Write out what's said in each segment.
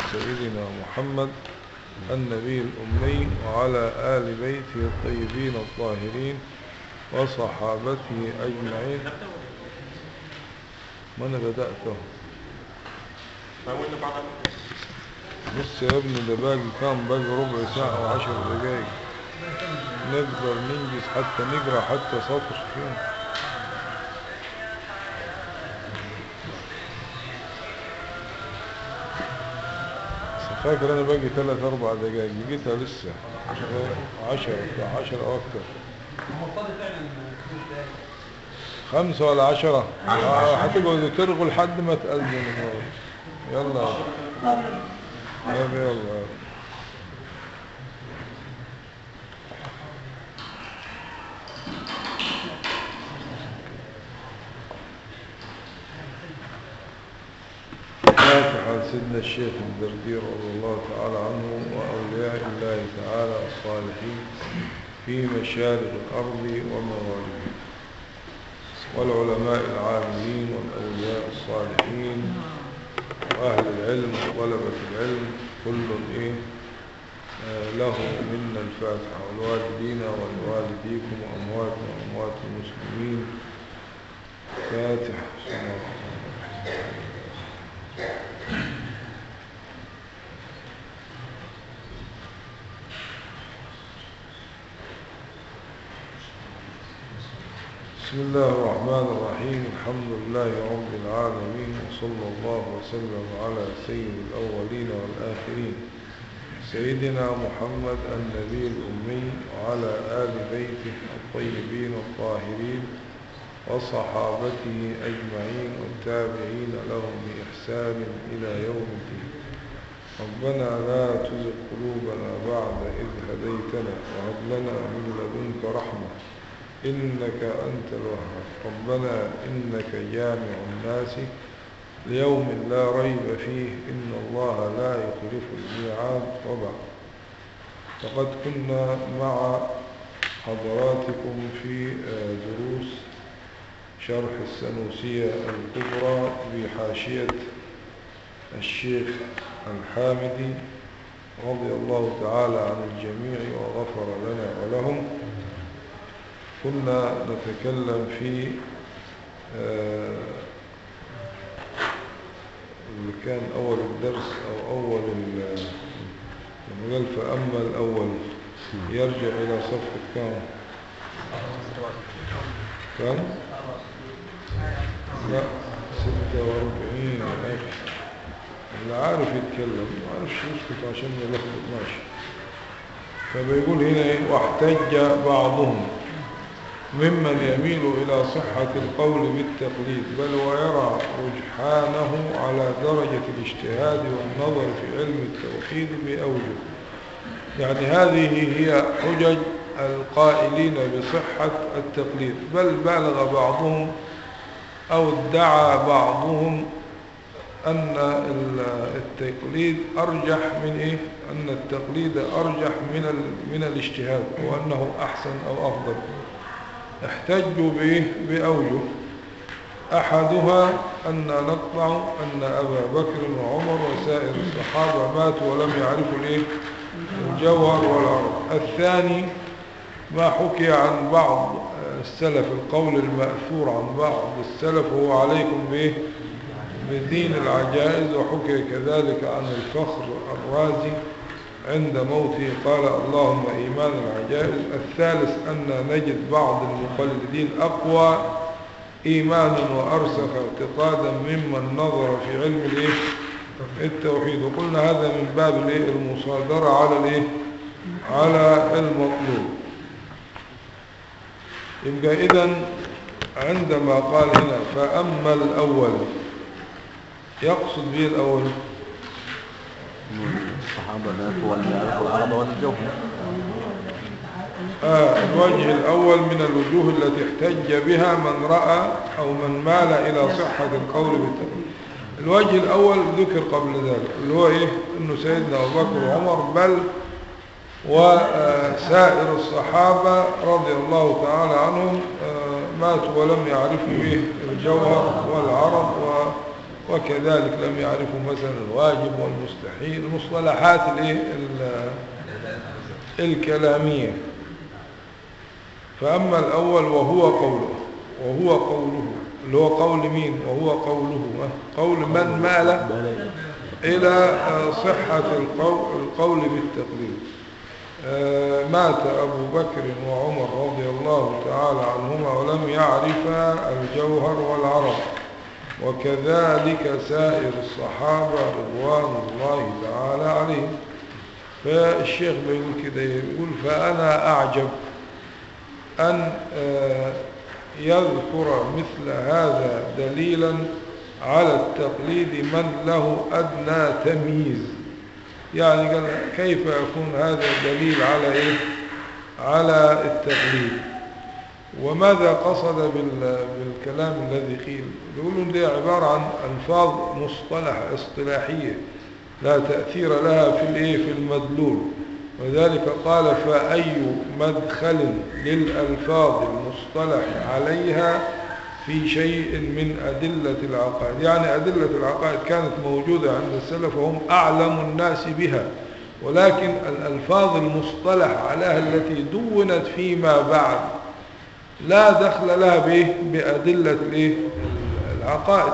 سيدنا محمد النبي الأمي وعلى آل بيته الطيبين الطاهرين وصحابته أجمعين ما أنا بدأته بص يا ابني ده باقي كام باقي ربع ساعة وعشر دقايق نقدر ننجز حتى نقرأ حتى سطر فيه بس فاكر انا باقي ثلاث اربع دقايق لقيتها لسه عشرة بتاع عشرة او اكتر خمسة ولا عشرة آه، هتقعدوا ترغوا لحد ما تأذنوا يلا يلا يلا فاتحة سيدنا الشيخ الدردير رضي الله تعالى عنه وأولياء الله تعالى الصالحين في مشارق الأرض ومغاربها والعلماء العاملين والأولياء الصالحين وأهل العلم وطلبة العلم كل إيه آه، له منا الفاتحة والوالدين والوالديكم وأمواتنا وأموات المسلمين فاتحة بسم الله الرحمن الرحيم بسم الله الرحمن الرحيم الحمد لله رب العالمين وصلى الله وسلم على سيد الأولين والآخرين سيدنا محمد النبي الأمي وعلى آل بيته الطيبين الطاهرين وصحابته أجمعين والتابعين لهم بإحسان إلى يوم الدين ربنا لا تزغ قلوبنا بعد إذ هديتنا وهب لنا من لدنك رحمة إنك أنت الوهاب ربنا إنك جامع الناس ليوم لا ريب فيه إن الله لا يخلف الميعاد وبعد فقد كنا مع حضراتكم في آه، دروس شرح السنوسية الكبرى بحاشية الشيخ الحامدي رضي الله تعالى عن الجميع وغفر لنا ولهم كنا نتكلم في آه، اللي كان أول الدرس أو أول ال- لما قال فأما الأول يرجع إلى صفحة كام كم لا ستة وأربعين يا أخي اللي عارف يتكلم ما عارفش يسكت عشان يلخبط ماشي فبيقول هنا إيه؟ واحتج بعضهم ممن يميل إلى صحة القول بالتقليد بل ويرى رجحانه على درجة الاجتهاد والنظر في علم التوحيد بأوجه يعني هذه هي حجج القائلين بصحة التقليد بل بالغ بعضهم أو ادعى بعضهم أن ال- التقليد أرجح من إيه؟ أن التقليد أرجح من ال- من الاجتهاد وأنه أحسن أو أفضل احتجوا بإيه؟ بأوجه أحدها أن نقطع أن أبا بكر وعمر وسائر الصحابة ماتوا ولم يعرفوا الإيه؟ الجوهر والعرض الثاني ما حكي عن بعض السلف القول المأثور عن بعض السلف هو عليكم به بدين العجائز وحكي كذلك عن الفخر الرازي عند موته قال اللهم إيمان العجائز الثالث أن نجد بعض المقلدين أقوى إيمانا وأرسخ اعتقادا ممن نظر في علم الإيه؟ التوحيد وقلنا هذا من باب الإيه؟ المصادرة على الإيه؟ على المطلوب يبقى إذن عندما قال هنا فأما الأول يقصد به الأول الصحابة لا هو اللي يعرفوا العرب ولا الجوهر آه الوجه الأول من الوجوه التي احتج بها من رأى أو من مال إلى صحة القول بالتقليد الوجه الأول ذكر قبل ذلك اللي هو إيه إنه سيدنا أبو بكر وعمر بل وسائر الصحابة رضي الله تعالى عنهم آه، ماتوا ولم يعرفوا إيه الجوهر والعرض و- وكذلك لم يعرفوا مثلا الواجب والمستحيل المصطلحات الايه ال- الكلامية فأما الأول وهو قوله وهو قوله اللي هو قول مين وهو قوله ها؟ قول من مال إلى آه، صحة القول, القول بالتقليد آه، مات أبو بكر وعمر رضي الله تعالى عنهما ولم يعرفا الجوهر والعرب وكذلك سائر الصحابة رضوان الله تعالى عليهم فالشيخ بيقول كده يقول فأنا أعجب أن آه، يذكر مثل هذا دليلا على التقليد من له أدنى تمييز يعني قال كيف يكون هذا دليل على إيه على التقليد وماذا قصد بال- بالكلام الذي قيل يقولون دي عبارة عن ألفاظ مصطلح اصطلاحية لا تأثير لها في الإيه في المدلول وذلك قال فأي مدخل للألفاظ المصطلح عليها في شيء من أدلة العقائد يعني أدلة العقائد كانت موجودة عند السلف وهم أعلم الناس بها ولكن الألفاظ المصطلح عليها التي دونت فيما بعد لا دخل لها بإيه؟ بأدلة الإيه؟ العقائد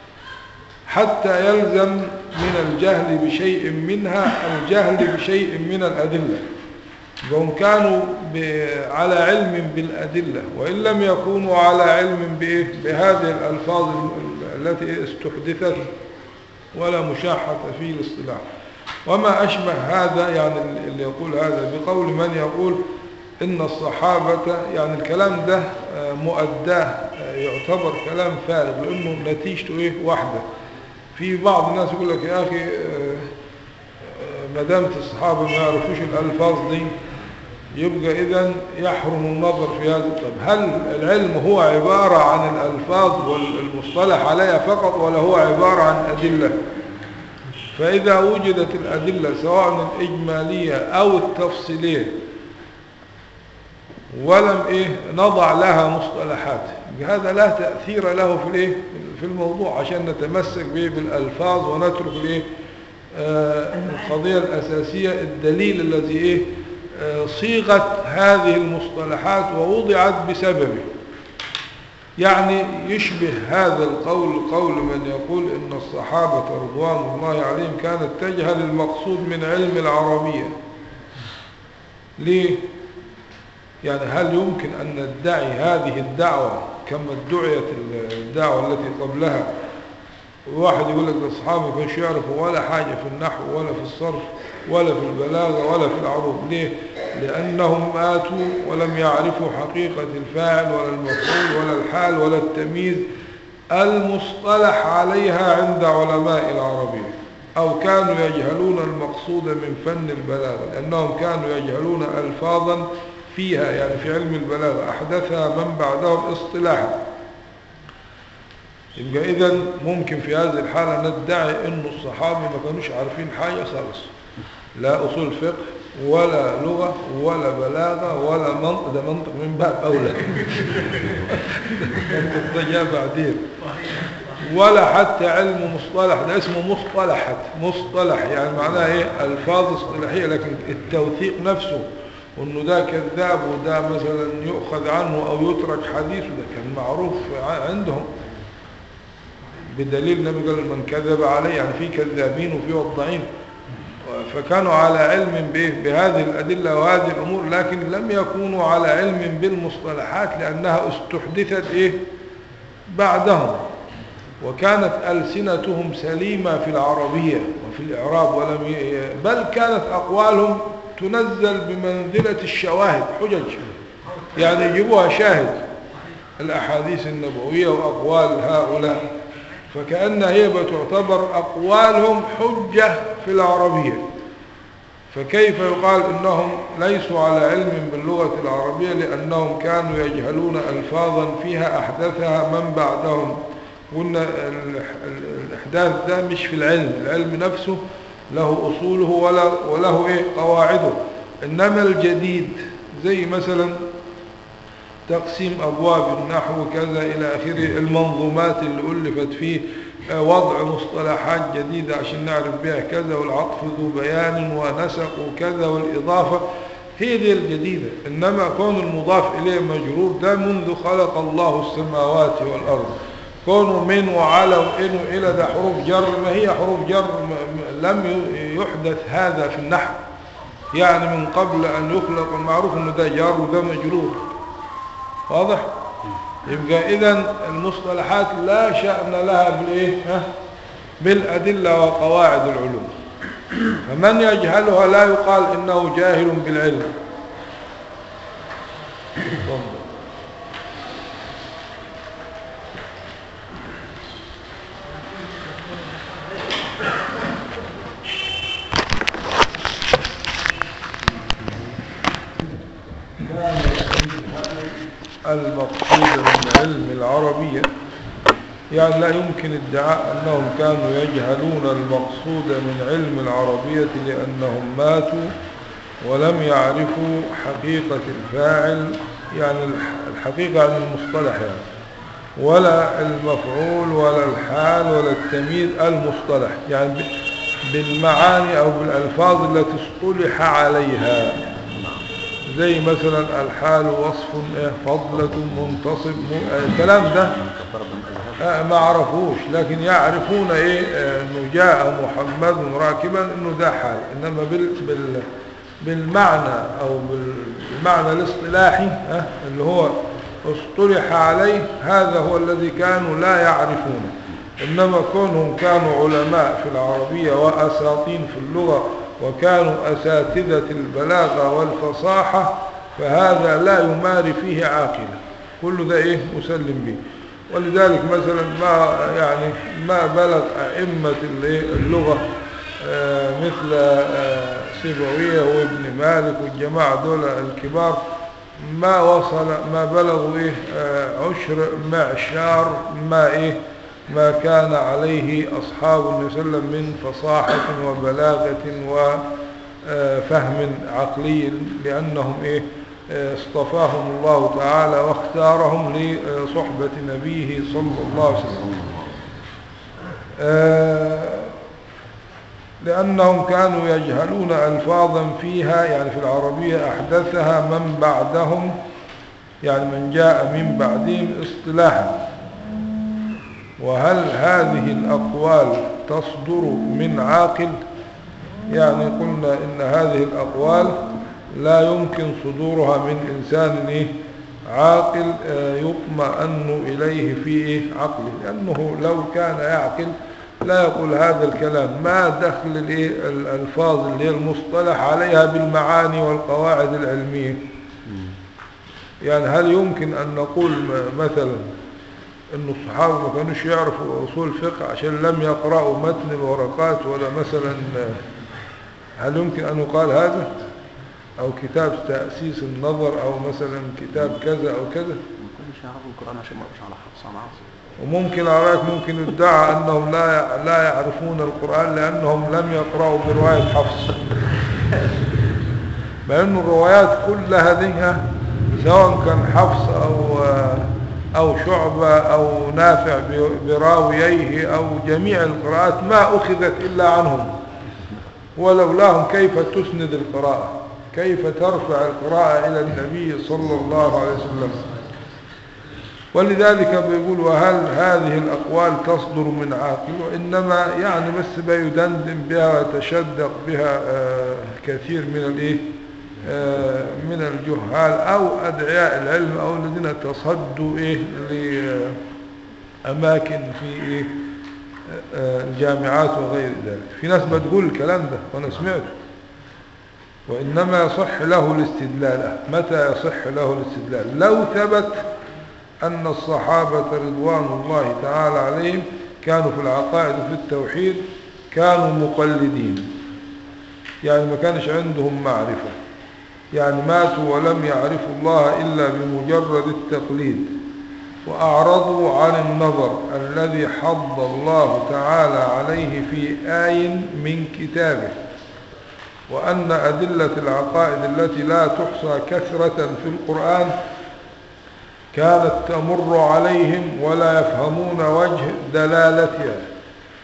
حتى يلزم من الجهل بشيء منها الجهل بشيء من الأدلة وهم كانوا ب- على علم بالأدلة وإن لم يكونوا على علم بإيه؟ بهذه الألفاظ ال- التي استحدثت ولا مشاحة في الاصطلاح وما أشبه هذا يعني اللي يقول هذا بقول من يقول إن الصحابة يعني الكلام ده آه، مؤداه آه، يعتبر كلام فارغ لأنه نتيجته إيه واحدة في بعض الناس يقول لك يا أخي آه، آه، ما دامت الصحابة ما يعرفوش الألفاظ دي يبقى إذا يحرم النظر في هذا طب هل العلم هو عبارة عن الألفاظ والمصطلح عليها فقط ولا هو عبارة عن أدلة فإذا وجدت الأدلة سواء الإجمالية أو التفصيلية ولم إيه نضع لها مصطلحات هذا لا تأثير له في الإيه في الموضوع عشان نتمسك به بالألفاظ ونترك الإيه آه القضية الأساسية الدليل الذي إيه آه صيغت هذه المصطلحات ووضعت بسببه يعني يشبه هذا القول قول من يقول إن الصحابة رضوان الله عليهم كانت تجهل المقصود من علم العربية ليه؟ يعني هل يمكن أن ندعي هذه الدعوة كما ادعيت الدعوة التي قبلها واحد يقول لك الصحابة ما كانش يعرفوا ولا حاجة في النحو ولا في الصرف ولا في البلاغة ولا في العروض ليه؟ لأنهم ماتوا ولم يعرفوا حقيقة الفاعل ولا المفعول ولا الحال ولا التمييز المصطلح عليها عند علماء العربية أو كانوا يجهلون المقصود من فن البلاغة لأنهم كانوا يجهلون ألفاظا فيها يعني في علم البلاغة أحدثها من بعدهم اصطلاحا يبقى إذا ممكن في هذه الحالة ندعي أن الصحابة ما كانوش عارفين حاجة خالص لا أصول فقه ولا لغة ولا بلاغة ولا منطق ده منطق من باب أولى منطق ده جاء بعدين ولا حتى علم مصطلح ده اسمه مصطلحات مصطلح يعني معناه ايه الفاظ اصطلاحيه لكن التوثيق نفسه وانه ده كذاب وده مثلا يؤخذ عنه او يترك حديثه ده كان معروف عندهم بدليل النبي قال من كذب عليه يعني في كذابين وفي وضعين فكانوا على علم به بهذه الأدلة وهذه الأمور لكن لم يكونوا على علم بالمصطلحات لأنها استحدثت إيه بعدهم وكانت ألسنتهم سليمة في العربية وفي الإعراب ولم ي... بل كانت أقوالهم تنزل بمنزلة الشواهد حجج يعني يجيبوها شاهد الأحاديث النبوية وأقوال هؤلاء فكأن هي بتعتبر أقوالهم حجة في العربية فكيف يقال إنهم ليسوا على علم باللغة العربية لأنهم كانوا يجهلون ألفاظا فيها أحدثها من بعدهم قلنا الإحداث ده مش في العلم العلم نفسه له أصوله ولا وله إيه قواعده إنما الجديد زي مثلا تقسيم أبواب النحو كذا إلى آخره المنظومات اللي ألفت فيه آه، وضع مصطلحات جديدة عشان نعرف بها كذا والعطف ذو بيان ونسق وكذا والإضافة هي دي الجديدة إنما كون المضاف إليه مجرور ده منذ خلق الله السماوات والأرض كونه من وعلى وإن وإلى ده حروف جر ما هي حروف جر م- م- لم ي- يحدث هذا في النحو يعني من قبل أن يخلق المعروف أنه ده جار وده مجرور واضح؟ يبقى إذا المصطلحات لا شأن لها بالإيه؟ ها؟ بالأدلة وقواعد العلوم فمن يجهلها لا يقال إنه جاهل بالعلم تفضل. المقصود من علم العربية يعني لا يمكن ادعاء أنهم كانوا يجهلون المقصود من علم العربية لأنهم ماتوا ولم يعرفوا حقيقة الفاعل يعني الح- الحقيقة عن المصطلح يعني ولا المفعول ولا الحال ولا التمييز المصطلح يعني ب- بالمعاني أو بالألفاظ التي اصطلح عليها زي مثلا الحال وصف إيه، فضلة منتصب م- آه، الكلام ده كفر بن أزهر آه، ما عرفوش لكن يعرفون ايه آه، انه جاء محمد راكبا انه ده حال انما بال بال بالمعنى او بالمعنى الاصطلاحي آه، اللي هو اصطلح عليه هذا هو الذي كانوا لا يعرفونه انما كونهم كانوا علماء في العربية واساطين في اللغة وكانوا اساتذة البلاغة والفصاحة فهذا لا يماري فيه عاقلا كل ده ايه مسلم به ولذلك مثلا ما يعني ما بلغ أئمة الإيه اللغة آه، مثل آه، سيبويه وابن مالك والجماعة دول الكبار ما وصل ما بلغوا إيه آه، عشر معشار ما إيه ما كان عليه أصحاب النبي صلى الله عليه وسلم من فصاحة وبلاغة وفهم عقلي لأنهم إيه آه، اصطفاهم الله تعالى واختارهم لصحبة نبيه صلى الله عليه وسلم آه، لأنهم كانوا يجهلون ألفاظا فيها يعني في العربية أحدثها من بعدهم يعني من جاء من بعدهم اصطلاحا وهل هذه الأقوال تصدر من عاقل يعني قلنا إن هذه الأقوال لا يمكن صدورها من إنسان إيه؟ عاقل آه، يطمئن إليه في إيه؟ عقله لأنه لو كان يعقل لا يقول هذا الكلام ما دخل الإيه؟ الألفاظ اللي هي المصطلح عليها بالمعاني والقواعد العلمية يعني هل يمكن أن نقول م- مثلا أن الصحابة ما كانوش يعرفوا أصول الفقه عشان لم يقرأوا متن الورقات ولا مثلا آه، هل يمكن أن يقال هذا أو كتاب تأسيس النظر أو مثلا كتاب كذا أو كذا ما كانوش يعرفوا القرآن عشان ما يقروش على حفص عن عاصم وممكن عليك ممكن يدعى أنهم لا لا يعرفون القرآن لأنهم لم يقرأوا برواية حفص مع أن الروايات كلها دي سواء كان حفص أو أو شعبة أو نافع براوييه أو جميع القراءات ما أخذت إلا عنهم ولولاهم كيف تسند القراءة كيف ترفع القراءة إلى النبي صلى الله عليه وسلم ولذلك بيقول وهل هذه الأقوال تصدر من عاقل وإنما يعني بس بيدندن بها ويتشدق بها آه، كثير من الإيه آه، من الجهال أو أدعياء العلم أو الذين تصدوا إيه لأماكن في إيه آه، الجامعات وغير ذلك في ناس بتقول الكلام ده وأنا سمعته وإنما يصح له الاستدلال متى يصح له الاستدلال لو ثبت أن الصحابة رضوان الله تعالى عليهم كانوا في العقائد وفي التوحيد كانوا مقلدين يعني ما كانش عندهم معرفة يعني ماتوا ولم يعرفوا الله إلا بمجرد التقليد وأعرضوا عن النظر الذي حض الله تعالى عليه في آي من كتابه وأن أدلة العقائد التي لا تحصى كثرة في القرآن كانت تمر عليهم ولا يفهمون وجه دلالتها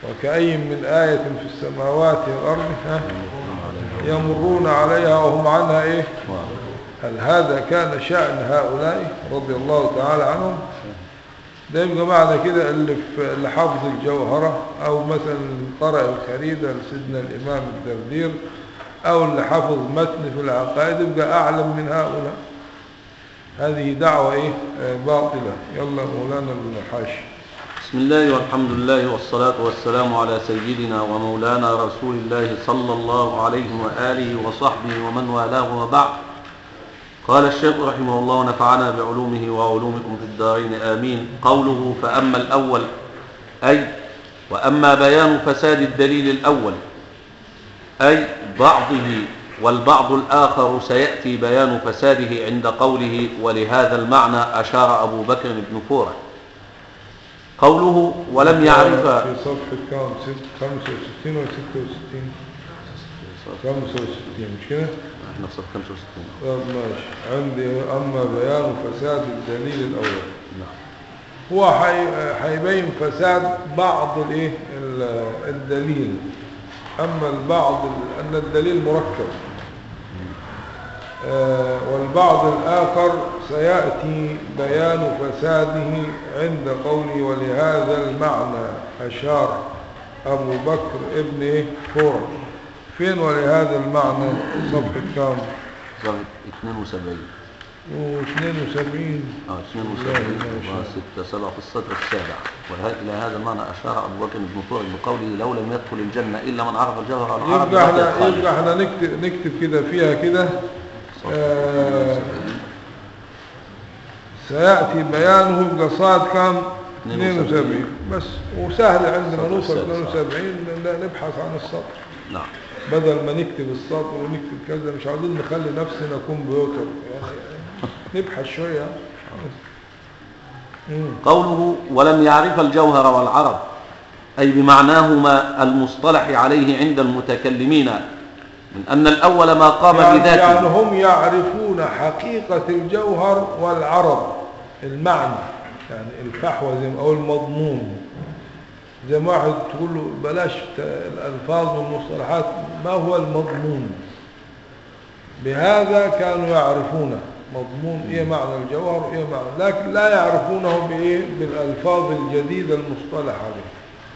وكأي من آية في السماوات والأرض ها يمرون عليها وهم عنها إيه هل هذا كان شأن هؤلاء رضي الله تعالى عنهم ده يبقى معنى كده اللي, في اللي حافظ الجوهرة أو مثلا قرأ الخريدة لسيدنا الإمام الدردير أو اللي حفظ متن في العقائد يبقى أعلم من هؤلاء هذه دعوة إيه آه، باطلة يلا مولانا الحاشي بسم الله والحمد لله والصلاة والسلام على سيدنا ومولانا رسول الله صلى الله عليه وآله وصحبه ومن والاه وبعد قال الشيخ رحمه الله ونفعنا بعلومه وعلومكم في الدارين آمين قوله فأما الأول أي وأما بيان فساد الدليل الأول أي بعضه والبعض الآخر سيأتي بيان فساده عند قوله ولهذا المعنى أشار أبو بكر بن فورة قوله ولم يعرف في صفحة كام ست- 65 و 66 65 مش كده؟ احنا في صف 65 طب ماشي عندي أما بيان فساد الدليل الأول نعم هو حي- هيبين فساد بعض الايه ال- الدليل اما البعض ال- ان الدليل مركب آه، والبعض الاخر سياتي بيان فساده عند قولي ولهذا المعنى اشار ابو بكر ابن ايه فورا فين ولهذا المعنى صفحه كام صف 72 و72 اه 72 و6 7 في السطر السابع وإلى هذا المعنى أشار أبو بكر بن فورة بقوله لو لم يدخل الجنة إلا من عرف الجوهر العرب يبقى بقي احنا خالد. يبقى احنا نكتب نكتب كده فيها كده صف آه، 72. سيأتي بيانه بقصاد كام 72. 72 بس وسهل عندما السطر نوصل السادس. 72 ن- نبحث عن السطر نعم بدل ما نكتب السطر ونكتب كذا مش عاوزين نخلي نفسنا كمبيوتر يعني نبحث شوية مم. قوله ولم يعرف الجوهر والعرب أي بمعناهما المصطلح عليه عند المتكلمين من أن الأول ما قام يعني, بذاته يعني هم يعرفون حقيقة الجوهر والعرض المعنى يعني الفحوى زي ما- أو المضمون زي ما واحد تقول له بلاش ت- الألفاظ والمصطلحات ما هو المضمون بهذا كانوا يعرفونه مضمون إيه معنى الجوهر وإيه معنى لكن لا يعرفونه بإيه بالألفاظ الجديدة المصطلحة به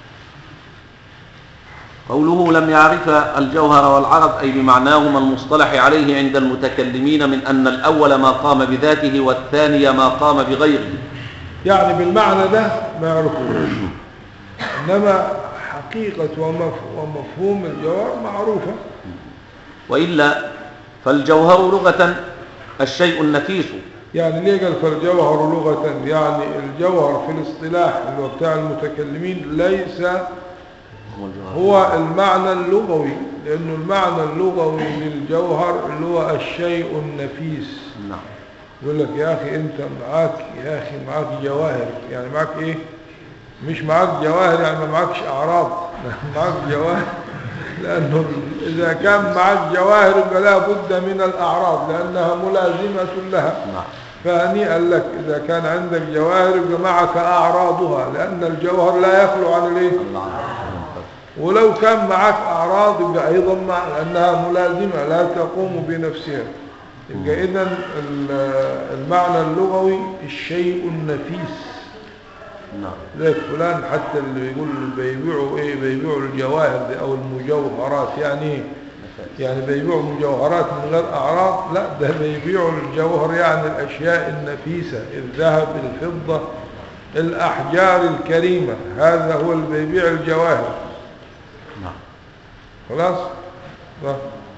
قوله لم يعرف الجوهر والعرب أي بمعناهما المصطلح عليه عند المتكلمين من أن الأول ما قام بذاته والثاني ما قام بغيره يعني بالمعنى ده ما يعرفوش إنما حقيقة ومف- ومفهوم الجوهر معروفة وإلا فالجوهر لغة الشيء النفيس يعني ليه قال فالجوهر لغة يعني الجوهر في الاصطلاح اللي هو بتاع المتكلمين ليس هو الجوهر هو المعنى اللغوي لأنه المعنى اللغوي للجوهر اللي هو الشيء النفيس نعم يقول لك يا أخي أنت معاك يا أخي معاك جواهر يعني معاك إيه مش معاك جواهر يعني ما معاكش أعراض معاك جواهر لأنه إذا كان معاك جواهر يبقى لا بد من الأعراض لأنها ملازمة لها نعم فهنيئا لك إذا كان عندك جواهر يبقى معك أعراضها لأن الجوهر لا يخلو عن الإيه ولو كان معك أعراض يبقى أيضا مع لأنها ملازمة لا تقوم بنفسها يبقى إذا المعنى اللغوي الشيء النفيس نعم زي فلان حتى اللي يقول بيبيعوا ايه بيبيعوا الجواهر دي او المجوهرات يعني ايه يعني بيبيعوا مجوهرات من غير اعراض لا ده بيبيعوا الجوهر يعني الاشياء النفيسة الذهب الفضة الاحجار الكريمة هذا هو اللي بيبيع الجواهر نعم خلاص ده.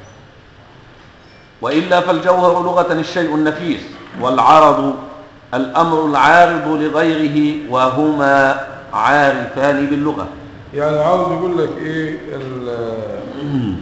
وإلا فالجوهر لغة الشيء النفيس والعرض الأمر العارض لغيره وهما عارفان باللغة يعني عاوز يقول لك ايه ال-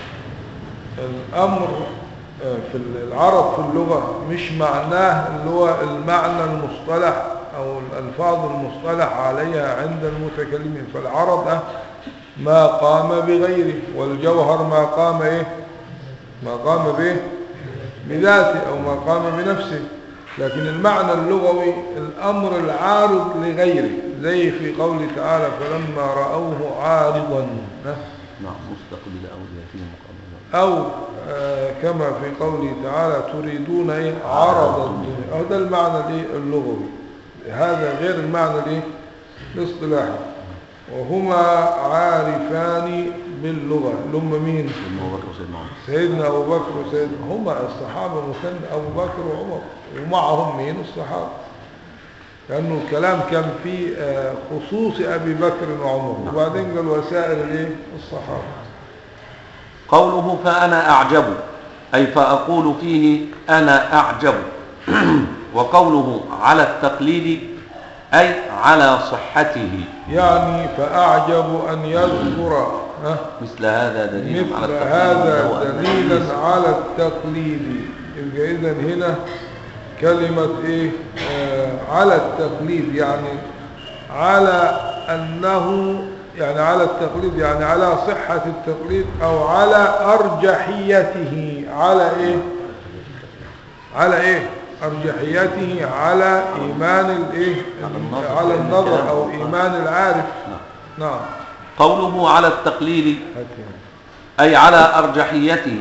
الامر آه، في العرب في اللغة مش معناه اللي هو المعنى المصطلح او الالفاظ المصطلح عليها عند المتكلمين فالعرب آه، ما قام بغيره والجوهر ما قام ايه ما قام به بذاته او ما قام بنفسه لكن المعنى اللغوي الامر العارض لغيره زي في قوله تعالى فلما رأوه عارضا ها؟ نعم مستقبل أولياتهم مقابل أو آه، كما في قوله تعالى تريدون إيه عرض الدنيا هذا المعنى الإيه اللغوي هذا غير المعنى الإيه الاصطلاحي وهما عارفان باللغة اللي هم مين سيدنا أبو بكر وسيدنا عمر سيدنا أبو بكر وسيدنا هما الصحابة وكان أبو بكر وعمر ومعهم مين الصحابة لأنه الكلام كان في آه، خصوص أبي بكر وعمر وبعدين قال وسائر الإيه الصحابة قوله فأنا أعجب أي فأقول فيه أنا أعجب وقوله على التقليد أي على صحته يعني فأعجب أن يذكر ها، مثل هذا دليل على مثل التقليد هذا وهو أن دليلا الحديث على التقليد يبقى إذا هنا كلمة إيه آه على التقليد يعني على أنه يعني على التقليد يعني على صحة التقليد أو على أرجحيته على إيه على إيه أرجحيته على إيمان الإيه على النظر. على النظر أو إيمان العارف نعم. نعم قوله على التقليد هات هنا. أي على أرجحيته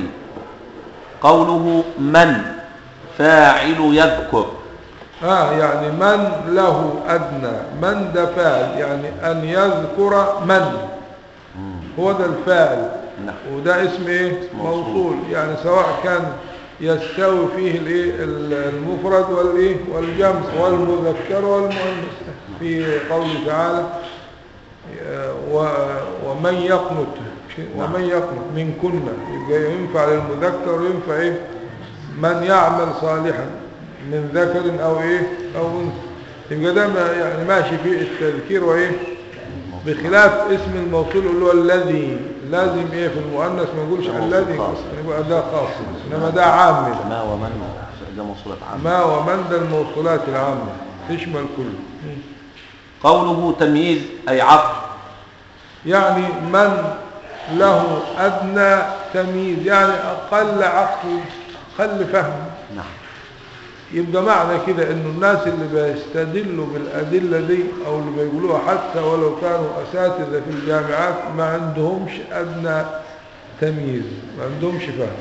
قوله من فاعل يذكر آه يعني من له أدنى من ده فاعل يعني أن يذكر من هو ده الفاعل نعم وده اسم ايه موصول. موصول يعني سواء كان يستوي فيه الايه المفرد والايه والجمع والمذكر والمؤنث في قوله تعالى آه، و- ومن يقنت ومن يقنت من كنا يبقى ينفع للمذكر وينفع ايه من يعمل صالحا من ذكر او ايه او انثى يبقى ده ما- يعني ماشي فيه التذكير وايه بخلاف اسم الموصول اللي هو الذي لازم ايه في المؤنث ما نقولش ده موصول الذي خاص. يبقى ده خاص انما ده عام ده. ما ومن ده موصولة عامة ما ومن ده الموصولات العامة تشمل كله قوله تمييز أي عقل يعني من له أدنى تمييز يعني أقل عقل أقل فهم نعم يبقى معنى كده انه الناس اللي بيستدلوا بالادله دي او اللي بيقولوها حتى ولو كانوا اساتذه في الجامعات ما عندهمش ادنى تمييز ما عندهمش فهم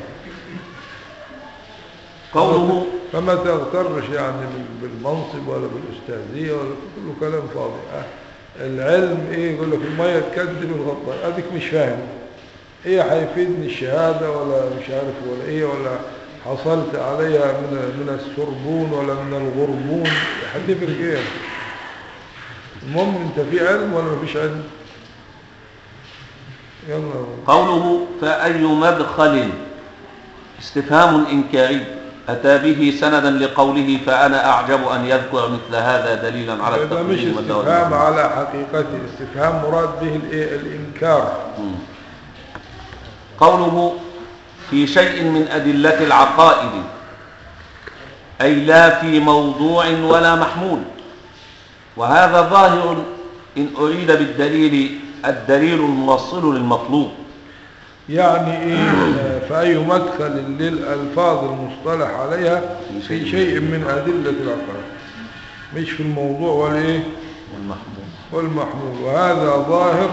قوله فما تغترش يعني بال- بالمنصب ولا بالاستاذيه ولا كله كلام فاضي أه، العلم ايه يقول لك الميه تكذب الغطاء اديك مش فاهم ايه هيفيدني الشهاده ولا مش عارف ولا ايه ولا حصلت عليها من من السربون ولا من الغربون هتفرق ايه المهم انت في علم ولا مفيش علم يلا قوله فأي مدخل استفهام إنكاري أتى به سندا لقوله فأنا أعجب أن يذكر مثل هذا دليلا على ده مش التقليد والدوام. استفهام على حقيقته استفهام مراد به الايه الانكار مم. قوله في شيء من أدلة العقائد أي لا في موضوع ولا محمول وهذا ظاهر إن أريد بالدليل الدليل الموصل للمطلوب يعني ايه آه، فأي مدخل للألفاظ المصطلح عليها في شيء من أدلة العقائد مش في الموضوع والايه والمحمول والمحمول وهذا ظاهر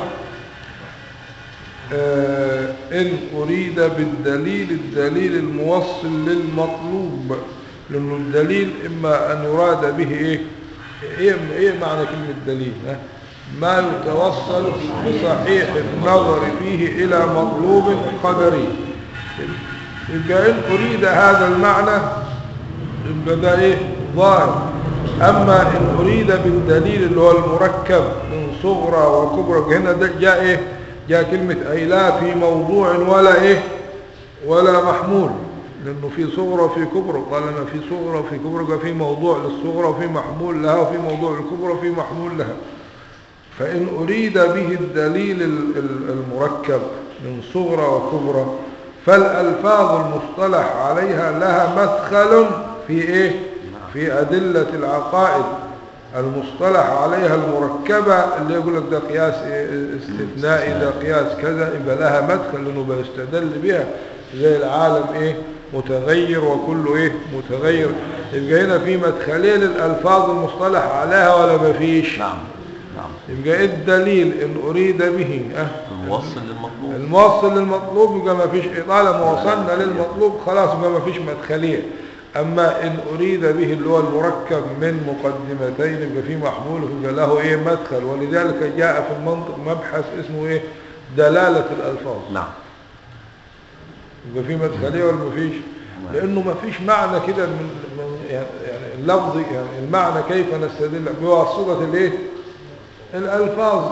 آه، إن أريد بالدليل الدليل الموصل للمطلوب لأنه الدليل إما أن يراد به إيه إيه, إيه معنى كلمة دليل ها؟ ما يتوصل بصحيح النظر فيه إلى مطلوب قدري يبقى إن أريد هذا المعنى يبقى ده إيه ظاهر أما إن أريد بالدليل اللي هو المركب من صغرى وكبرى هنا ده جاء إيه جاء كلمة أي لا في موضوع ولا إيه ولا محمول لأنه في صغرى وفي كبرى طالما في صغرى وفي كبرى يبقى في موضوع للصغرى وفي محمول لها وفي موضوع للكبرى وفي محمول لها فإن أريد به الدليل ال- ال- المركب من صغرى وكبرى فالألفاظ المصطلح عليها لها مدخل في إيه؟ في أدلة العقائد المصطلح عليها المركبة اللي يقول لك ده قياس إيه استثنائي ده قياس كذا يبقى لها مدخل لأنه بيستدل بها زي العالم إيه متغير وكله إيه متغير يبقى هنا في مدخلين للألفاظ المصطلح عليها ولا مفيش نعم يبقى إيه الدليل إن أريد به أه الموصل للمطلوب الموصل للمطلوب يبقى ما فيش طالما وصلنا للمطلوب خلاص يبقى ما فيش مدخلية أما إن أريد به اللي هو المركب من مقدمتين يبقى فيه محمول يبقى له إيه مدخل ولذلك جاء في المنطق مبحث اسمه إيه دلالة الألفاظ نعم يبقى فيه مدخلية ولا ما فيش لأنه ما فيش معنى كده من من- يعني يعني اللفظ يعني المعنى كيف نستدل بواسطة الإيه الألفاظ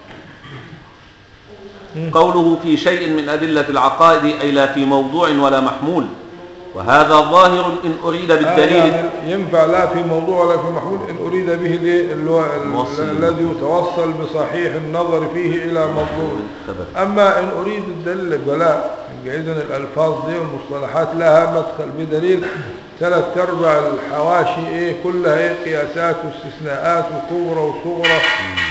قوله في شيء من أدلة العقائد أي لا في موضوع ولا محمول وهذا ظاهر إن أريد آه بالدليل يعني ينفع لا في موضوع ولا في محمول إن أريد به الايه اللي هو ال- الموصل. الذي يتوصل بصحيح النظر فيه إلى مطلوب ثبت. أما إن أريد الدليل فلا إذن الألفاظ دي والمصطلحات لها مدخل بدليل ثلاث أرباع الحواشي إيه كلها إيه قياسات واستثناءات وكبرى وصغرى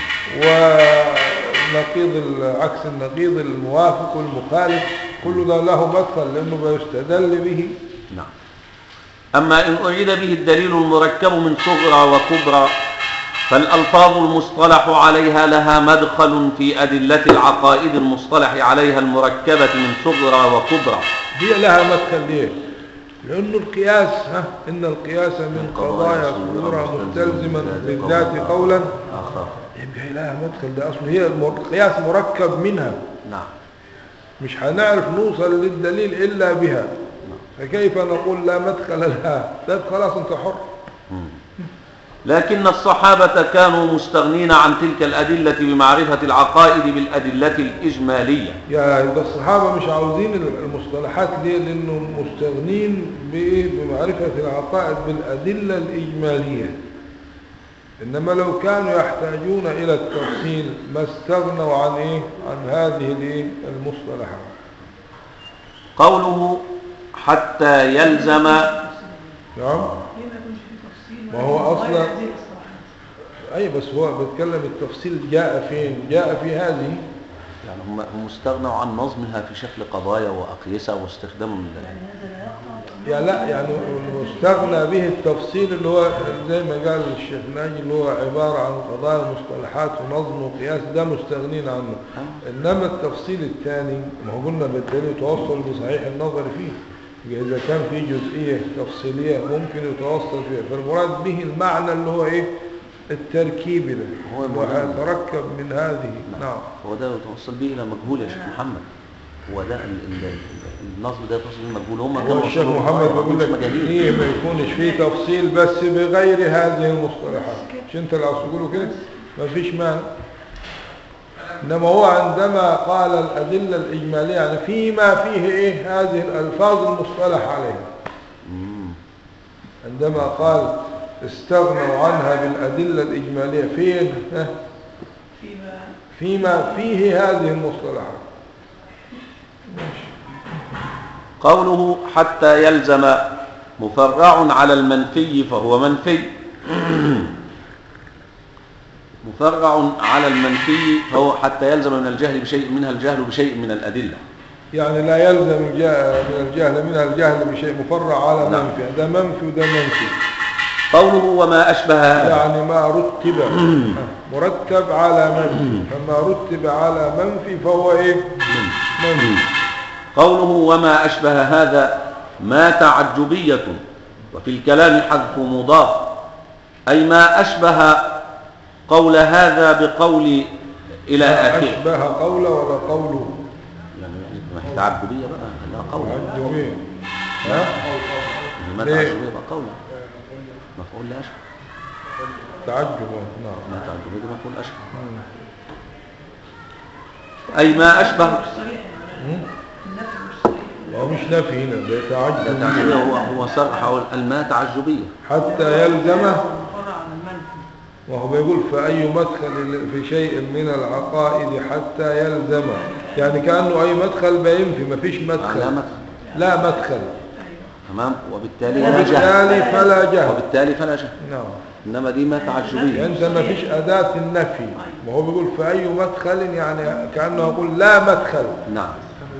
ونقيض ال- عكس النقيض الموافق والمخالف كل ده له مدخل لأنه بيستدل به نعم أما إن أريد به الدليل المركب من صغرى وكبرى فالألفاظ المصطلح عليها لها مدخل في أدلة العقائد المصطلح عليها المركبة من صغرى وكبرى هي لها مدخل ليه لأنه القياس ها إن القياس من قضايا صغرى مستلزما بالذات قولا آخر يبقى هي لها مدخل ده أصله هي المر- القياس مركب منها نعم مش هنعرف نوصل للدليل إلا بها فكيف نقول لا مدخل لها طيب خلاص أنت حر لكن الصحابة كانوا مستغنين عن تلك الأدلة بمعرفة العقائد بالأدلة الإجمالية يا ده الصحابة مش عاوزين المصطلحات ليه لأنه مستغنين بإيه بمعرفة العقائد بالأدلة الإجمالية إنما لو كانوا يحتاجون إلى التفصيل ما استغنوا عن إيه عن هذه الإيه المصطلحات قوله حتى يلزم نعم ليه ما يكونش فيه تفصيل ما هو غير أصلاً- هذه الإصلاحات؟ أي بس هو بيتكلم التفصيل جاء فين جاء في هذه يعني هم هم استغنوا عن نظمها في شكل قضايا وأقيسة واستخدام ال- يعني هذا لا يقطع يعني لا يعني المستغنى به التفصيل اللي هو زي ما قال الشيخ ناجي اللي هو عبارة عن قضايا مصطلحات ونظم وقياس ده مستغنين عنه إنما التفصيل الثاني ما هو قلنا بالدليل يتوصل بصحيح النظر فيه إذا كان في جزئية تفصيلية ممكن يتوصل فيها فالمراد به المعنى اللي هو إيه التركيبي ده هو هو المهم. يتركب من هذه نعم هو ده يتوصل به إلى مجهول يا شيخ محمد هو ده ال- ال- ال- النظم ده يتوصل به مجهول هم هو الشيخ محمد بيقول لك ليه ما يكونش فيه تفصيل بس بغير هذه المصطلحات مش انت اللي عاوز تقوله كده ما فيش مانع انما هو عندما قال الادله الاجماليه يعني فيما فيه ايه هذه الالفاظ المصطلح عليها عندما قال استغنوا عنها بالادله الاجماليه فين ها؟ فيما فيما فيه هذه المصطلحات قوله حتى يلزم مفرع على المنفي فهو منفي مفرع على المنفي فهو حتى يلزم من الجهل بشيء منها الجهل بشيء من الأدلة يعني لا يلزم الجا- من الجهل منها الجهل بشيء مفرع على نعم. منفي ده منفي وده منفي قوله وما أشبه هذا يعني ما رتب مرتب على منفي فما رتب على منفي فهو ايه منفي قوله وما أشبه هذا ما تعجبية وفي الكلام حذف مضاف أي ما أشبه قول هذا بقول إلى ما آخره أشبه قوله ولا قوله يعني ما هي تعجبية بقى لا قول عجبين ها ما ليه؟ تعجبية بقى قول مفعول لا أشبه تعجب نعم ما تعجبية ده مفعول أشبه أي ما أشبه مش صريح يعني النفي مش صريح هو مش نفي هنا ده لا تعجب تعجبية هو هو صرح أو الماء تعجبية حتى يلزمه مفرع عن المنفي وهو بيقول فأي مدخل في شيء من العقائد حتى يلزمه يعني كأنه أي مدخل بينفي ما فيش لا مدخل مدخل لا مدخل ايوه تمام وبالتالي لا جهل وبالتالي فلا جهل وبالتالي فلا جهل نعم إنما دي ما تعجبية يعني انت ما فيش أداة النفي وهو بيقول في أي مدخل يعني كأنه يقول لا مدخل نعم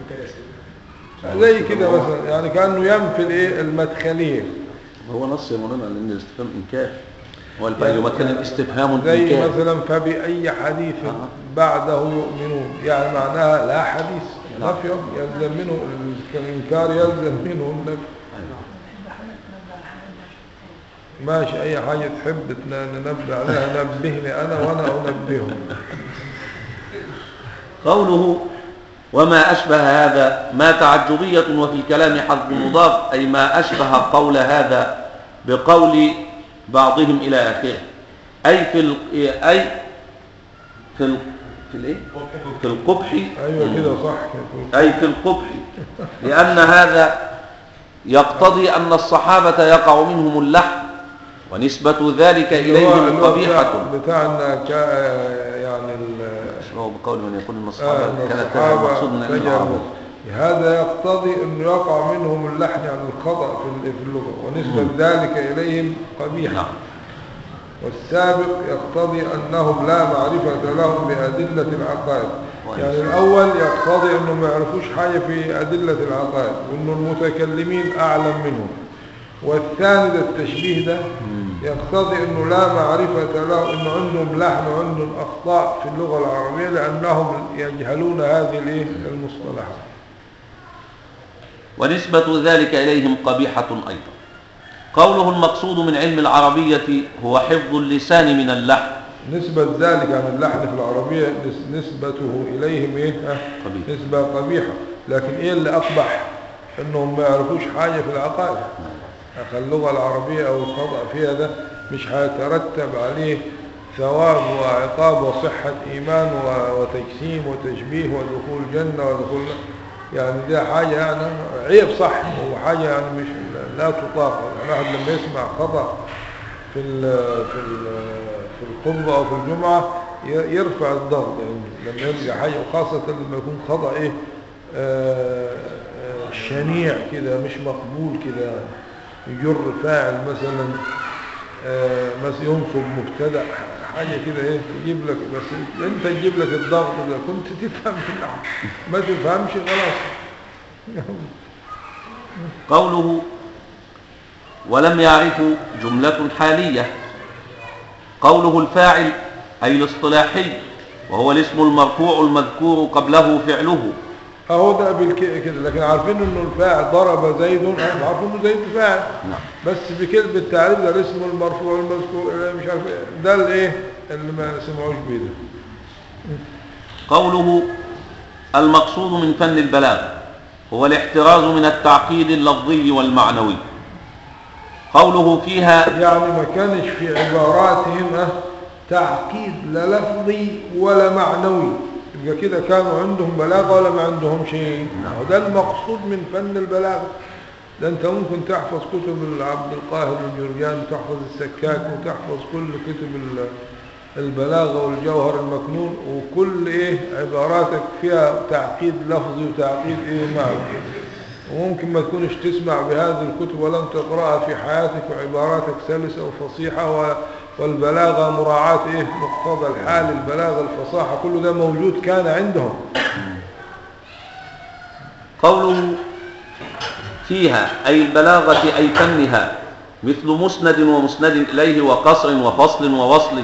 زي كده مثلا يعني كأنه ينفي الايه المدخلية هو نص يا مولانا لأن الاستفهام إنكار والفعل يمكن الاستفهام زي الإنكار مثلا فبأي حديث آه. بعده يؤمنون يعني معناها لا حديث نعم. نفي يلزم منه الإنكار يلزم منه النفي أيوة. ماشي أي حاجة تحب تن- ننبه عليها نبهني أنا وأنا أنبهه قوله وما أشبه هذا ما تعجبية وفي الكلام حرف مضاف أي ما أشبه قول هذا بقول بعضهم إلى آخره أي في ال... أي في ال... في الإيه؟ في القبح أيوة كده صح كده. أي في القبح لأن هذا يقتضي أن الصحابة يقع منهم اللحم ونسبة ذلك اللي هو- إليهم اللي هو قبيحة بتاع- بتاعنا كا- يعني ال- أشبه بقول من يقول إن آه، الصحابة إن كانت الصحابة المقصود من علم فجروا. العرب هذا يقتضي أن يقع منهم اللحن عن الخطأ في ال- في اللغة ونسبة ذلك إليهم قبيحة نعم والسابق يقتضي أنهم لا معرفة لهم بأدلة العقائد كويس. يعني الأول يقتضي أنهم ما يعرفوش حاجة في أدلة العقائد وأن المتكلمين أعلم منهم والثاني ده التشبيه ده يقتضي أنه لا معرفة له أنه عندهم لحن وعندهم أخطاء في اللغة العربية لأنهم يجهلون هذه الإيه؟ المصطلحات ونسبة ذلك إليهم قبيحة أيضا قوله المقصود من علم العربية هو حفظ اللسان من اللحن نسبة ذلك عن اللحن في العربية نس- نسبته إليهم إيه؟ ها؟ قبيح. نسبة قبيحة لكن إيه اللي أقبح إنهم ما يعرفوش حاجة في العقائد أخي اللغة العربية أو الخطأ فيها ده مش هيترتب عليه ثواب وعقاب وصحة إيمان و- وتجسيم وتشبيه ودخول جنة ودخول يعني ده حاجة يعني عيب صح وحاجة يعني مش لا تطاق الواحد لما يسمع خطأ في ال في ال في الخطبة أو في الجمعة ي- يرفع الضغط يعني لما يلقى حاجة وخاصة لما يكون خطأ إيه آه، آه، شنيع كده مش مقبول كده يعني يجر فاعل مثلا آه، مثلا ينصب مبتدأ حاجة كده ايه تجيب لك بس انت تجيب لك الضغط ده كنت تفهم في النحو ما تفهمش خلاص قوله ولم يعرفوا جملة حالية قوله الفاعل أي الاصطلاحي وهو الاسم المرفوع المذكور قبله فعله اهو ده بالك- كده لكن عارفين انه الفاعل ضرب زيد احنا عارفين انه زيد فاعل نعم بس بكده بالتعريف ده الاسم المرفوع المذكور إيه مش عارف إيه. ده الايه اللي ما سمعوش بيه ده قوله المقصود من فن البلاغ هو الاحتراز من التعقيد اللفظي والمعنوي قوله فيها يعني ما كانش في عباراتهم اه تعقيد لا لفظي ولا معنوي يبقى كده كانوا عندهم بلاغة ولا ما عندهم شيء وده المقصود من فن البلاغة ده انت ممكن تحفظ كتب عبد القاهر الجرجاني وتحفظ السكاك وتحفظ كل كتب ال- البلاغة والجوهر المكنون وكل ايه عباراتك فيها تعقيد لفظي وتعقيد ايه معنوي وممكن ما تكونش تسمع بهذه الكتب ولم تقرأها في حياتك وعباراتك سلسة وفصيحة و- والبلاغة مراعاة إيه مقتضى الحال البلاغة الفصاحة كل ده موجود كان عندهم قوله فيها أي البلاغة أي فنها مثل مسند ومسند إليه وقصر وفصل ووصل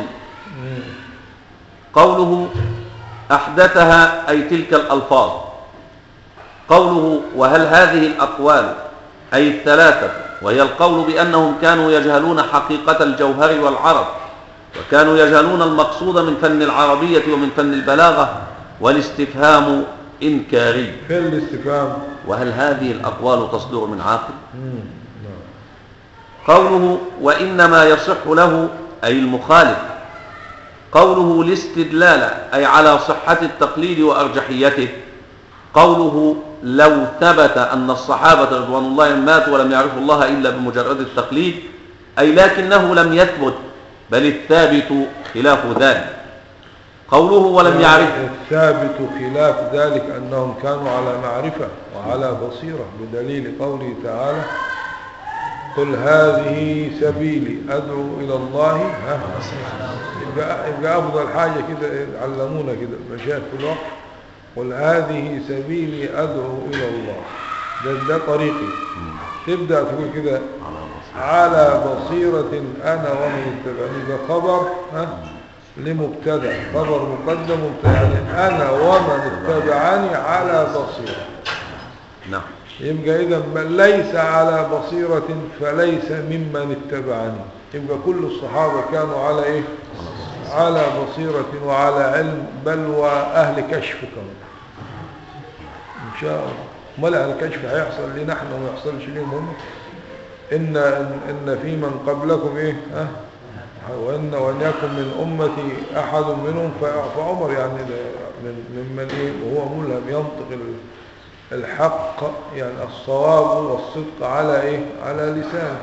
قوله أحدثها أي تلك الألفاظ قوله وهل هذه الأقوال أي الثلاثة وهي القول بأنهم كانوا يجهلون حقيقة الجوهر والعرب وكانوا يجهلون المقصود من فن العربية ومن فن البلاغة والاستفهام إنكاري في الاستفهام وهل هذه الأقوال تصدر من عاقل مم. نعم. قوله وإنما يصح له أي المخالف قوله الاستدلال أي على صحة التقليد وأرجحيته قوله لو ثبت أن الصحابة رضوان الله عنهم ماتوا ولم يعرفوا الله إلا بمجرد التقليد أي لكنه لم يثبت بل الثابت خلاف ذلك قوله ولم يعرف الثابت خلاف ذلك أنهم كانوا على معرفة وعلى بصيرة بدليل قوله تعالى قل هذه سبيلي أدعو إلى الله ها يبقى, يبقى أفضل حاجة كده إيه، علمونا كده المشايخ في الوقت قل هذه سبيلي أدعو إلى الله ده, ده طريقي تبدأ تقول كده على بصيرة على بصيرة أنا ومن اتبعني ده خبر ها لمبتدا خبر مقدم مبتدا يعني أنا ومن اتبعني على بصيرة نعم يبقى إذا من ليس على بصيرة فليس ممن اتبعني يبقى كل الصحابة كانوا على إيه على بصيرة وعلى علم بل وأهل كشف كمان إن شاء الله امال أهل كشف هيحصل لي نحن وما يحصلش ليهم هم إن, إن, إن في من قبلكم إيه ها وإن وأن يكن من أمتي أحد منهم ف- فعمر يعني ده من ممن إيه وهو ملهم ينطق ال- الحق يعني الصواب والصدق على إيه على لسانه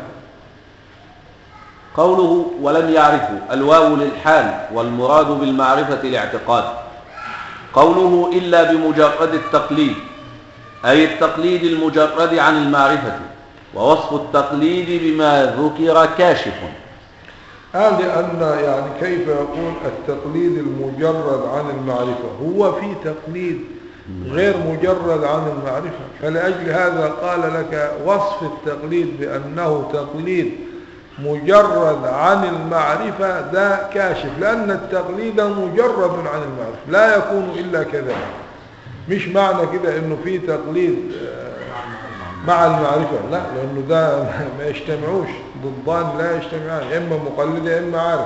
قوله ولم يعرفوا الواو للحال والمراد بالمعرفة الاعتقاد قوله إلا بمجرد التقليد أي التقليد المجرد عن المعرفة ووصف التقليد بما ذكر كاشف قال لأن يعني كيف يكون التقليد المجرد عن المعرفة هو في تقليد غير مجرد عن المعرفة فلأجل هذا قال لك وصف التقليد بأنه تقليد مجرد عن المعرفة ده كاشف لأن التقليد مجرد عن المعرفة لا يكون إلا كذلك مش معنى كده انه في تقليد آه، مع المعرفة لا لانه ده ما يجتمعوش ضدان لا يجتمعان يا اما مقلد يا اما عارف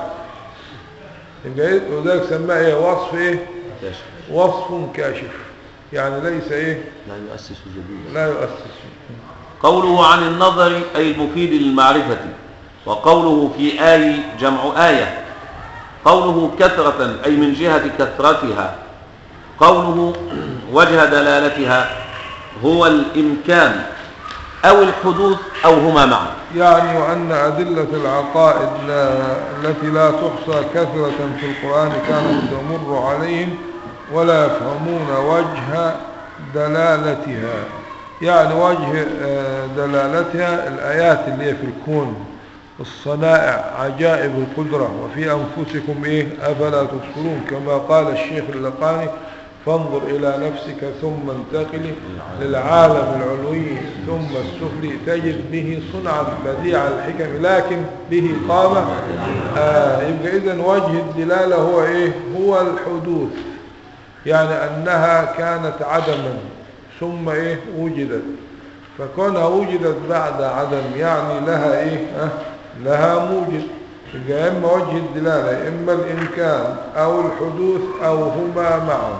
يبقى إيه؟ وذلك سماه ايه وصف ايه كاشف وصف كاشف يعني ليس ايه لا يؤسس جديدا لا يؤسس قوله عن النظر أي المفيد للمعرفة وقوله في آي جمع آية قوله كثرة أي من جهة كثرتها قوله وجه دلالتها هو الإمكان أو الحدوث أو هما معا يعني وأن أدلة العقائد لا التي لا تحصى كثرة في القرآن كانت تمر عليهم ولا يفهمون وجه دلالتها يعني وجه آه، دلالتها الآيات اللي هي في الكون الصنائع عجائب القدرة وفي أنفسكم إيه أفلا تبصرون كما قال الشيخ اللقاني فانظر إلى نفسك ثم انتقل للعالم العلوي ثم السفلي تجد به صنعا بديع الحكم لكن به قام آه يبقى إذن وجه الدلالة هو إيه هو الحدوث يعني أنها كانت عدما ثم إيه وجدت فكونها وجدت بعد عدم يعني لها إيه أه لها موجد يبقى يا إما وجه الدلالة يا إما الإمكان أو الحدوث أو هما معا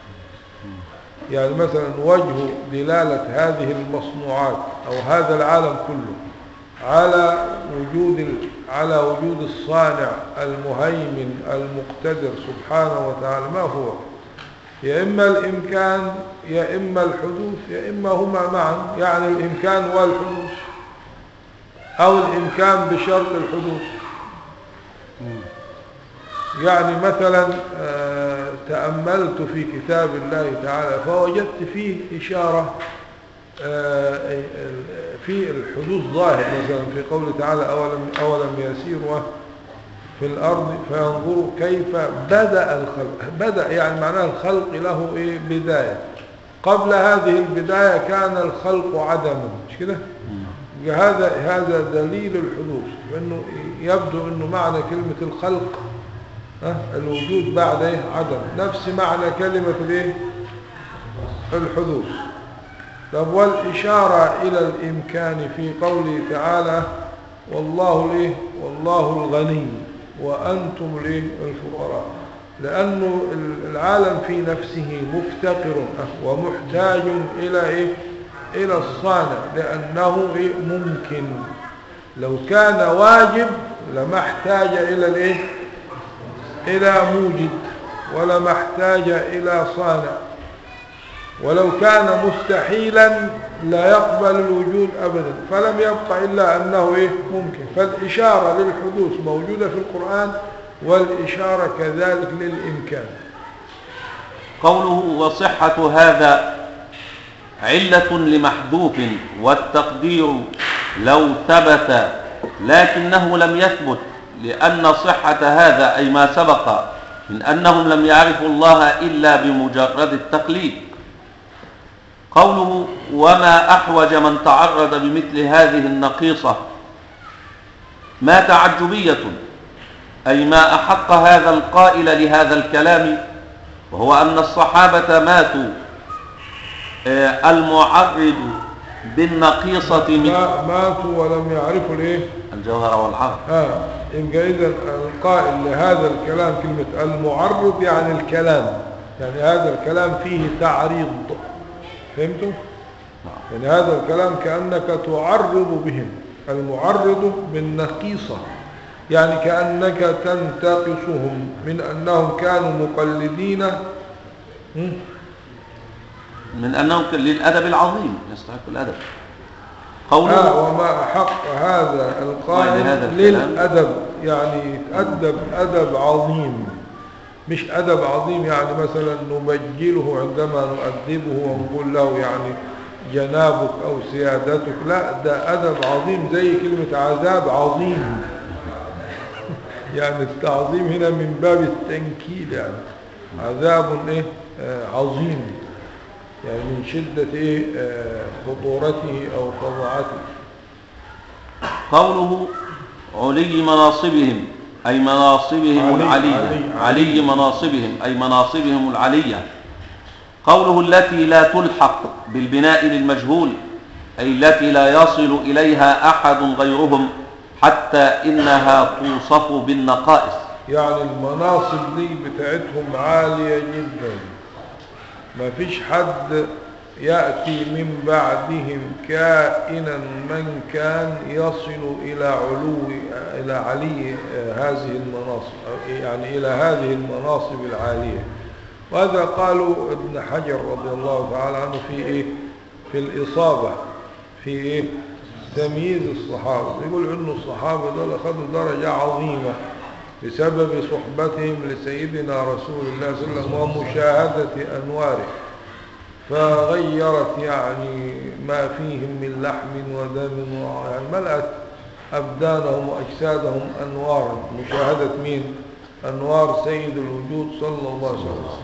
يعني مثلا وجه دلالة هذه المصنوعات أو هذا العالم كله على وجود ال- على وجود الصانع المهيمن المقتدر سبحانه وتعالى ما هو يا إما الإمكان يا إما الحدوث يا إما هما معا يعني الإمكان والحدوث أو الإمكان بشرط الحدوث يعني مثلا آه، تأملت في كتاب الله تعالى فوجدت فيه إشارة آه، في الحدوث ظاهر مثلا في قوله تعالى أولم, أولم يسيروا في الأرض فينظروا كيف بدأ الخلق بدأ يعني معناه الخلق له إيه بداية قبل هذه البداية كان الخلق عدما مش كده هذا هذا دليل الحدوث لأنه يبدو أنه معنى كلمة الخلق ها، الوجود بعد إيه؟ عدم نفس معنى كلمة الايه الحدوث طب والإشارة إلى الإمكان في قوله تعالى والله الايه والله الغني وأنتم الايه الفقراء لأنه العالم في نفسه مفتقر أه، ومحتاج إلى إيه إلى الصانع لأنه إيه ممكن لو كان واجب لما احتاج إلى الإيه إلى موجد ولما احتاج إلى صانع ولو كان مستحيلا لا يقبل الوجود أبدا فلم يبقى إلا أنه إيه ممكن فالإشارة للحدوث موجودة في القرآن والإشارة كذلك للإمكان قوله وصحة هذا علة لمحذوف والتقدير لو ثبت لكنه لم يثبت لأن صحة هذا أي ما سبق من أنهم لم يعرفوا الله إلا بمجرد التقليد قوله وما أحوج من تعرض بمثل هذه النقيصة ما تعجبية أي ما أحق هذا القائل لهذا الكلام وهو أن الصحابة ماتوا آه، المعرض بالنقيصة من ما ماتوا ولم يعرفوا الايه الجوهر والعرض اه يبقى اذا القائل لهذا الكلام كلمة المعرض يعني الكلام يعني هذا الكلام فيه تعريض فهمتوا؟ يعني هذا الكلام كأنك تعرض بهم المعرض بالنقيصة يعني كأنك تنتقصهم من أنهم كانوا مقلدين هم؟ من أنهم كان للأدب العظيم يستحق الأدب قوله آه وما أحق هذا القائل لهذا الكلام. للأدب يعني يتأدب أدب عظيم مش أدب عظيم يعني مثلا نبجله عندما نؤدبه ونقول له يعني جنابك أو سيادتك لا ده أدب عظيم زي كلمة عذاب عظيم يعني التعظيم هنا من باب التنكيل يعني عذاب إيه آه عظيم يعني من شدة إيه آه خطورته أو فظاعته قوله علي مناصبهم أي مناصبهم علي- العلية علي- علي مناصبهم أي مناصبهم العلية قوله التي لا تلحق بالبناء للمجهول أي التي لا يصل إليها أحد غيرهم حتى إنها توصف بالنقائص يعني المناصب دي بتاعتهم عالية جدا ما فيش حد يأتي من بعدهم كائنا من كان يصل إلى علو إلى علي آه، هذه المناصب أو يعني إلى هذه المناصب العالية وهذا قالوا ابن حجر رضي الله تعالى عنه في إيه في الإصابة في إيه تمييز الصحابة يقول إنه الصحابة دول أخذوا درجة عظيمة بسبب صحبتهم لسيدنا رسول الله صلى الله عليه وسلم ومشاهدة أنواره فغيرت يعني ما فيهم من لحم ودم و- يعني ملأت أبدانهم وأجسادهم أنوارا مشاهدة مين أنوار سيد الوجود صلى الله عليه وسلم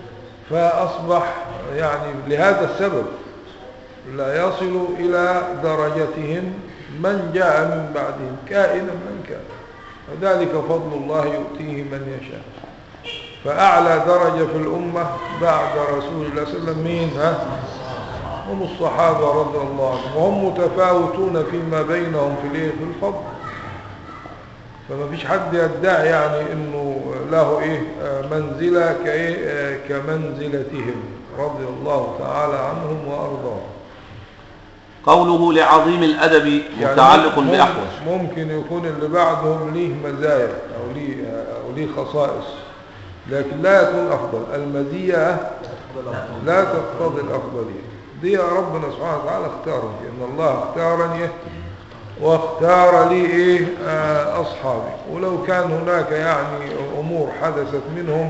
فأصبح يعني لهذا السبب لا يصل إلى درجتهم من جاء من بعدهم كائنا من كان وذلك فضل الله يؤتيه من يشاء فأعلى درجة في الأمة بعد رسول الله صلى الله عليه وسلم مين ها هم الصحابة رضي الله عنهم وهم متفاوتون فيما بينهم في الايه في الفضل فما فيش حد يدعي يعني انه له ايه آه، منزلة كايه آه، كمنزلتهم رضي الله تعالى عنهم وارضاهم قوله لعظيم الأدب متعلق ممكن- بأحوج ممكن يكون اللي بعدهم ليه مزايا أو ليه, أو ليه خصائص لكن لا يكون أفضل المزية لا تقتضي الأفضلية دي ربنا سبحانه وتعالى اختارني إن الله اختارني واختار لي إيه آه أصحابي ولو كان هناك يعني أمور حدثت منهم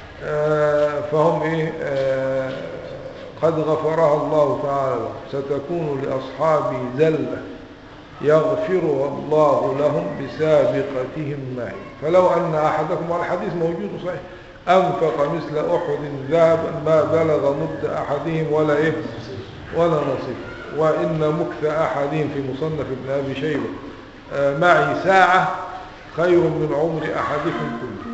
آه فهم إيه آه قد غفرها الله تعالى لهم. ستكون لأصحابي زلة يغفرها الله لهم بسابقتهم معي فلو أن أحدكم والحديث موجود صحيح أنفق مثل أحد ذهبا ما بلغ مد أحدهم ولا إيه ولا نصيب وإن مكث أحدهم في مصنف ابن أبي شيبة آه، معي ساعة خير من عمر أحدكم كله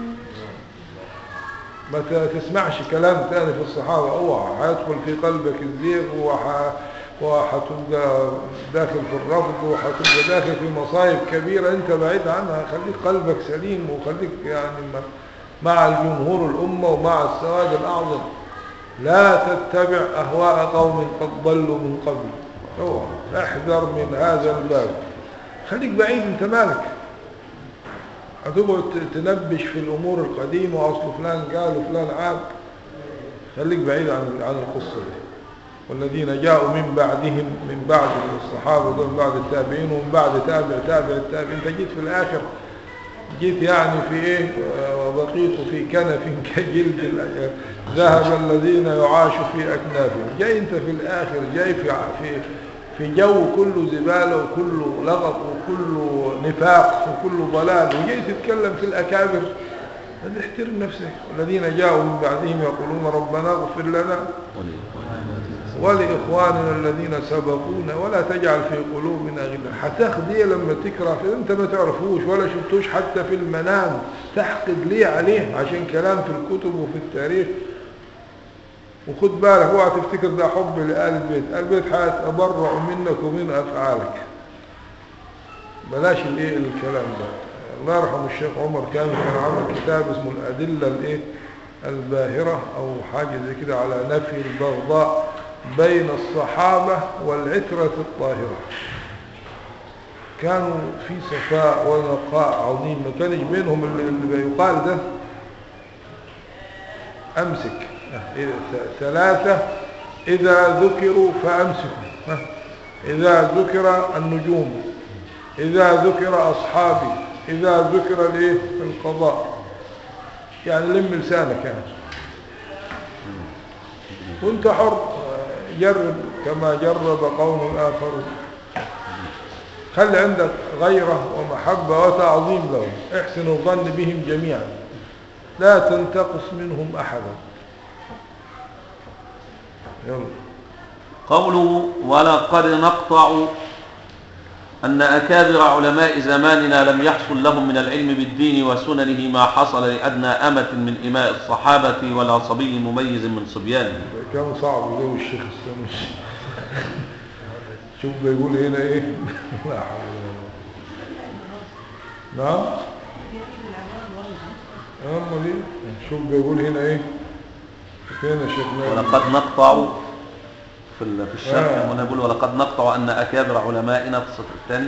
ما ت- تسمعش كلام تاني في الصحابة اوعى هيدخل في قلبك الزيغ وح... وحتبقى داخل في الرفض وحتبقى داخل في مصايب كبيرة انت بعيد عنها خليك قلبك سليم وخليك يعني م- مع الجمهور الأمة ومع السواد الأعظم لا تتبع أهواء قوم قد ضلوا من قبل اوعى احذر من هذا الباب خليك بعيد انت مالك هتقعد ت- تنبش في الأمور القديمة وأصل فلان قال وفلان عاد خليك بعيد عن عن القصة دي والذين جاءوا من بعدهم من بعد الصحابة دول من بعد التابعين ومن بعد تابع تابع التابع انت جيت في الآخر جيت يعني في ايه آه، وبقيت في كنف كجلد ال- ذهب الذين يعاش في أكنافهم جاي انت في الآخر جاي في ع- في في جو كله زبالة وكله لغط وكله نفاق وكله ضلال وجاي تتكلم في الأكابر هذا احترم نفسك والذين جاءوا من بعدهم يقولون ربنا اغفر لنا ولإخواننا الذين سبقونا ولا تجعل في قلوبنا غلا هتاخد ايه لما تكره في انت ما تعرفوش ولا شفتوش حتى في المنام تحقد ليه عليه عشان كلام في الكتب وفي التاريخ وخد بالك اوعى تفتكر ده حب لآل البيت آل البيت هيتبرع منك ومن أفعالك بلاش الايه الكلام ده الله يرحمه الشيخ عمر كان كان عامل كتاب اسمه الأدلة الايه الباهرة أو حاجة زي كده على نفي البغضاء بين الصحابة والعترة الطاهرة كانوا في صفاء ونقاء عظيم ما كانش بينهم اللي, اللي بيقال ده أمسك إيه، ث- ثلاثة إذا ذكروا فأمسكوا ها. إذا ذكر النجوم إذا ذكر أصحابي إذا ذكر الإيه القضاء يعني لم لسانك يعني وانت حر جرب كما جرب قوم آخرون خلي عندك غيرة ومحبة وتعظيم لهم احسن الظن بهم جميعا لا تنتقص منهم أحدا يلا قوله ولقد نقطع أن أكابر علماء زماننا لم يحصل لهم من العلم بالدين وسننه ما حصل لأدنى أمة من إماء الصحابة والعصبي مميز من صبيانه كان صعب جو الشيخ السنوسي شوف بيقول هنا ايه لا حول ولا قوة. نعم اما ليه شوف بيقول هنا ايه فين يا شيخ نايم؟ ولقد نقطع في ال- في الشرح آه. هنا يقول ولقد نقطع أن أكابر علمائنا في السطر الثاني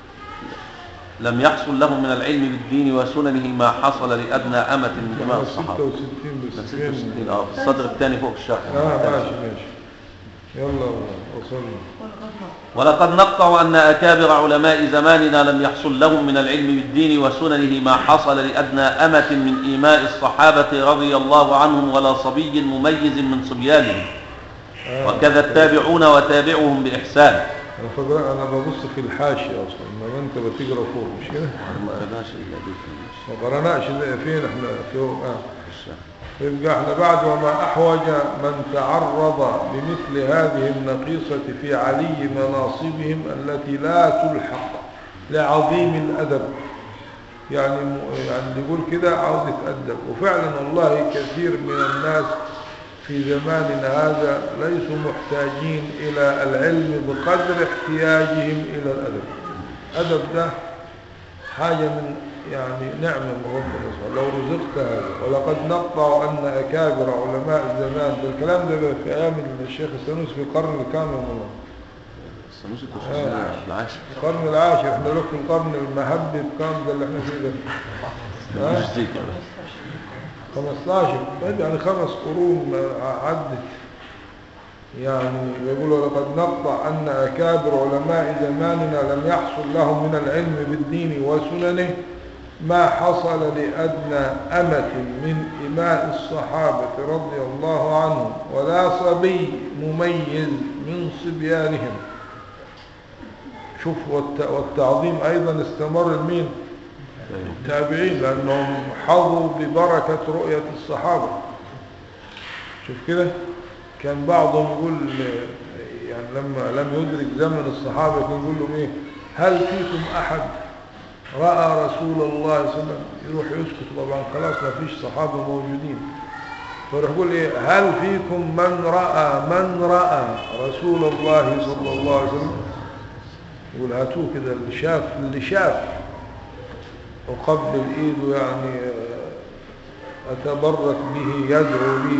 لم يحصل لهم من العلم بالدين وسننه ما حصل لأدنى أمة من إماء كان الصحابة 66 بس كان فين 66 اه في السطر الثاني فوق الشرح اه ماشي ماشي يلا وصلنا ولقد نقطع أن أكابر علماء زماننا لم يحصل لهم من العلم بالدين وسننه ما حصل لأدنى أمة من إيماء الصحابة رضي الله عنهم ولا صبي مميز من صبيانهم آه. وكذا التابعون وتابعهم بإحسان انا فقرأ انا ببص في الحاشية اصلا ما انت بتقرا فوق مش كده ما قرناش إلا دي في ما قرأناش ده فين احنا فوق اه الشرح يبقى احنا بعد وما احوج من تعرض لمثل هذه النقيصة في علي مناصبهم التي لا تلحق لعظيم الادب يعني يعني اللي يقول كده عاوز يتأدب وفعلا والله كثير من الناس في زماننا هذا ليسوا محتاجين إلى العلم بقدر احتياجهم إلى الأدب الأدب ده حاجة من يعني نعمة من ربنا سبحانه لو رزقت هذا ولقد نقطع أن أكابر علماء الزمان ده الكلام ده في أيام الشيخ السنوسي في القرن الكام يا مولانا السنوسي آه. العاشر القرن العاشر احنا لك في القرن المهبب كام ده اللي احنا فيه ده مش آه. زي كده 15 بعد يعني خمس قرون ما عدت يعني يقول لقد نقطع أن أكابر علماء زماننا لم يحصل لهم من العلم بالدين وسننه ما حصل لأدنى أمة من إماء الصحابة رضي الله عنهم ولا صبي مميز من صبيانهم شوف والت- والتعظيم أيضا استمر المين التابعين لأنهم حظوا ببركة رؤية الصحابة شوف كده كان بعضهم يقول يعني لما لم يدرك زمن الصحابة كان يقول لهم ايه هل فيكم أحد رأى رسول الله صلى الله عليه وسلم يروح يسكت طبعا خلاص ما فيش صحابة موجودين فيروح يقول ايه هل فيكم من رأى من رأى رسول الله صلى الله عليه وسلم يقول هاتوه كده اللي شاف اللي شاف أقبل إيده يعني آه، أتبرك به يدعو لي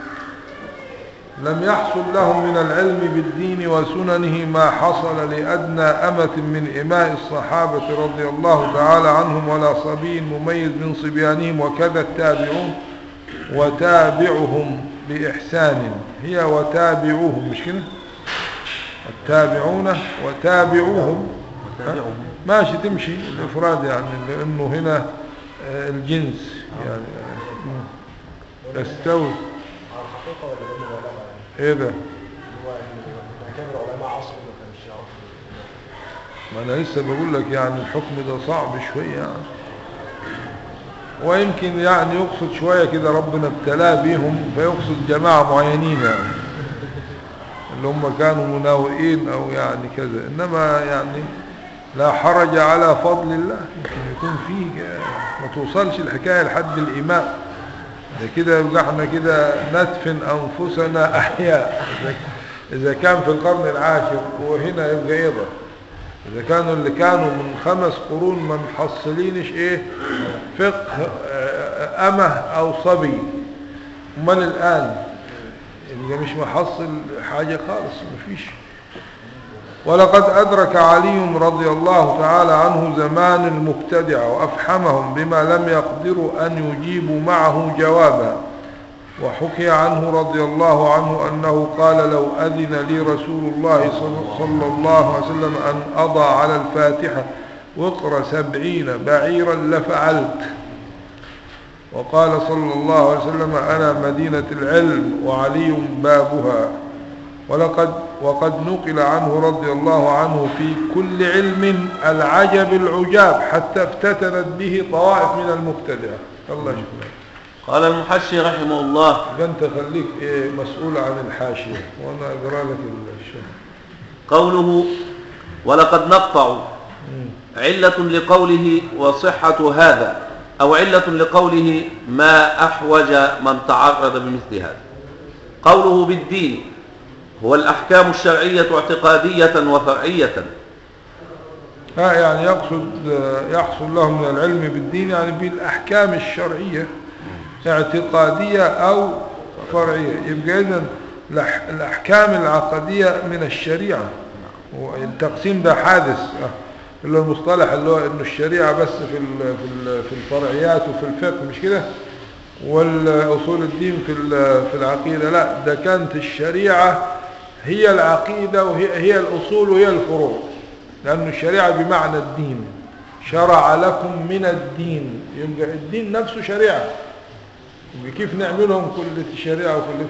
لم يحصل لهم من العلم بالدين وسننه ما حصل لأدنى أمة من إماء الصحابة رضي الله تعالى عنهم ولا صبي مميز من صبيانهم وكذا التابعون وتابعهم بإحسان هي وتابعوهم مش كده التابعون وتابعوهم وتابعهم ماشي تمشي الإفراد يعني لأنه هنا آه، الجنس يعني آه، يستوي على الحقيقة ولا ده مبالغة يعني ايه ده هو ان كان العلماء عصر ما كانش يعرفوا ما انا لسه بقول لك يعني الحكم ده صعب شوية يعني ويمكن يعني يقصد شوية كده ربنا ابتلاه بيهم فيقصد جماعة معينين يعني اللي هم كانوا مناوئين أو يعني كذا إنما يعني لا حرج على فضل الله يمكن يكون فيه ما توصلش الحكاية لحد الإيماء ده كده يبقى احنا كده ندفن أنفسنا أحياء إذا- إذا كان في القرن العاشر وهنا يبقى إيه ده إذا كانوا اللي كانوا من خمس قرون ما محصلينش إيه فقه آه، أمه أو صبي من الآن يبقى مش محصل حاجة خالص مفيش ولقد أدرك علي رضي الله تعالى عنه زمان المبتدع وأفحمهم بما لم يقدروا أن يجيبوا معه جوابا وحكي عنه رضي الله عنه أنه قال لو أذن لي رسول الله صل- صلى الله عليه وسلم أن أضع على الفاتحة وقر سبعين بعيرا لفعلت وقال صلى الله عليه وسلم أنا مدينة العلم وعلي بابها ولقد وقد نقل عنه رضي الله عنه في كل علم العجب العجاب حتى افتتنت به طوائف من المبتدعة الله يشكرك قال المحشي رحمه الله يبقى انت خليك ايه مسؤول عن الحاشية وانا اقرا لك الشرح قوله ولقد نقطع علة لقوله وصحة هذا أو علة لقوله ما أحوج من تعرض بمثل هذا قوله بالدين هو الأحكام الشرعية اعتقادية وفرعية ها يعني يقصد يحصل له من العلم بالدين يعني بالأحكام الشرعية اعتقادية أو فرعية يبقى إذن الأح- الأحكام العقدية من الشريعة والتقسيم ده حادث آه. اللي هو المصطلح اللي هو إنه الشريعة بس في ال- في ال- في الفرعيات وفي الفقه مش كده والأصول الدين في ال- في العقيدة لا ده كانت الشريعة هي العقيدة وهي هي الأصول وهي الفروع لأن الشريعة بمعنى الدين شرع لكم من الدين يبقى الدين نفسه شريعة يبقى كيف نعملهم كل شريعة وكل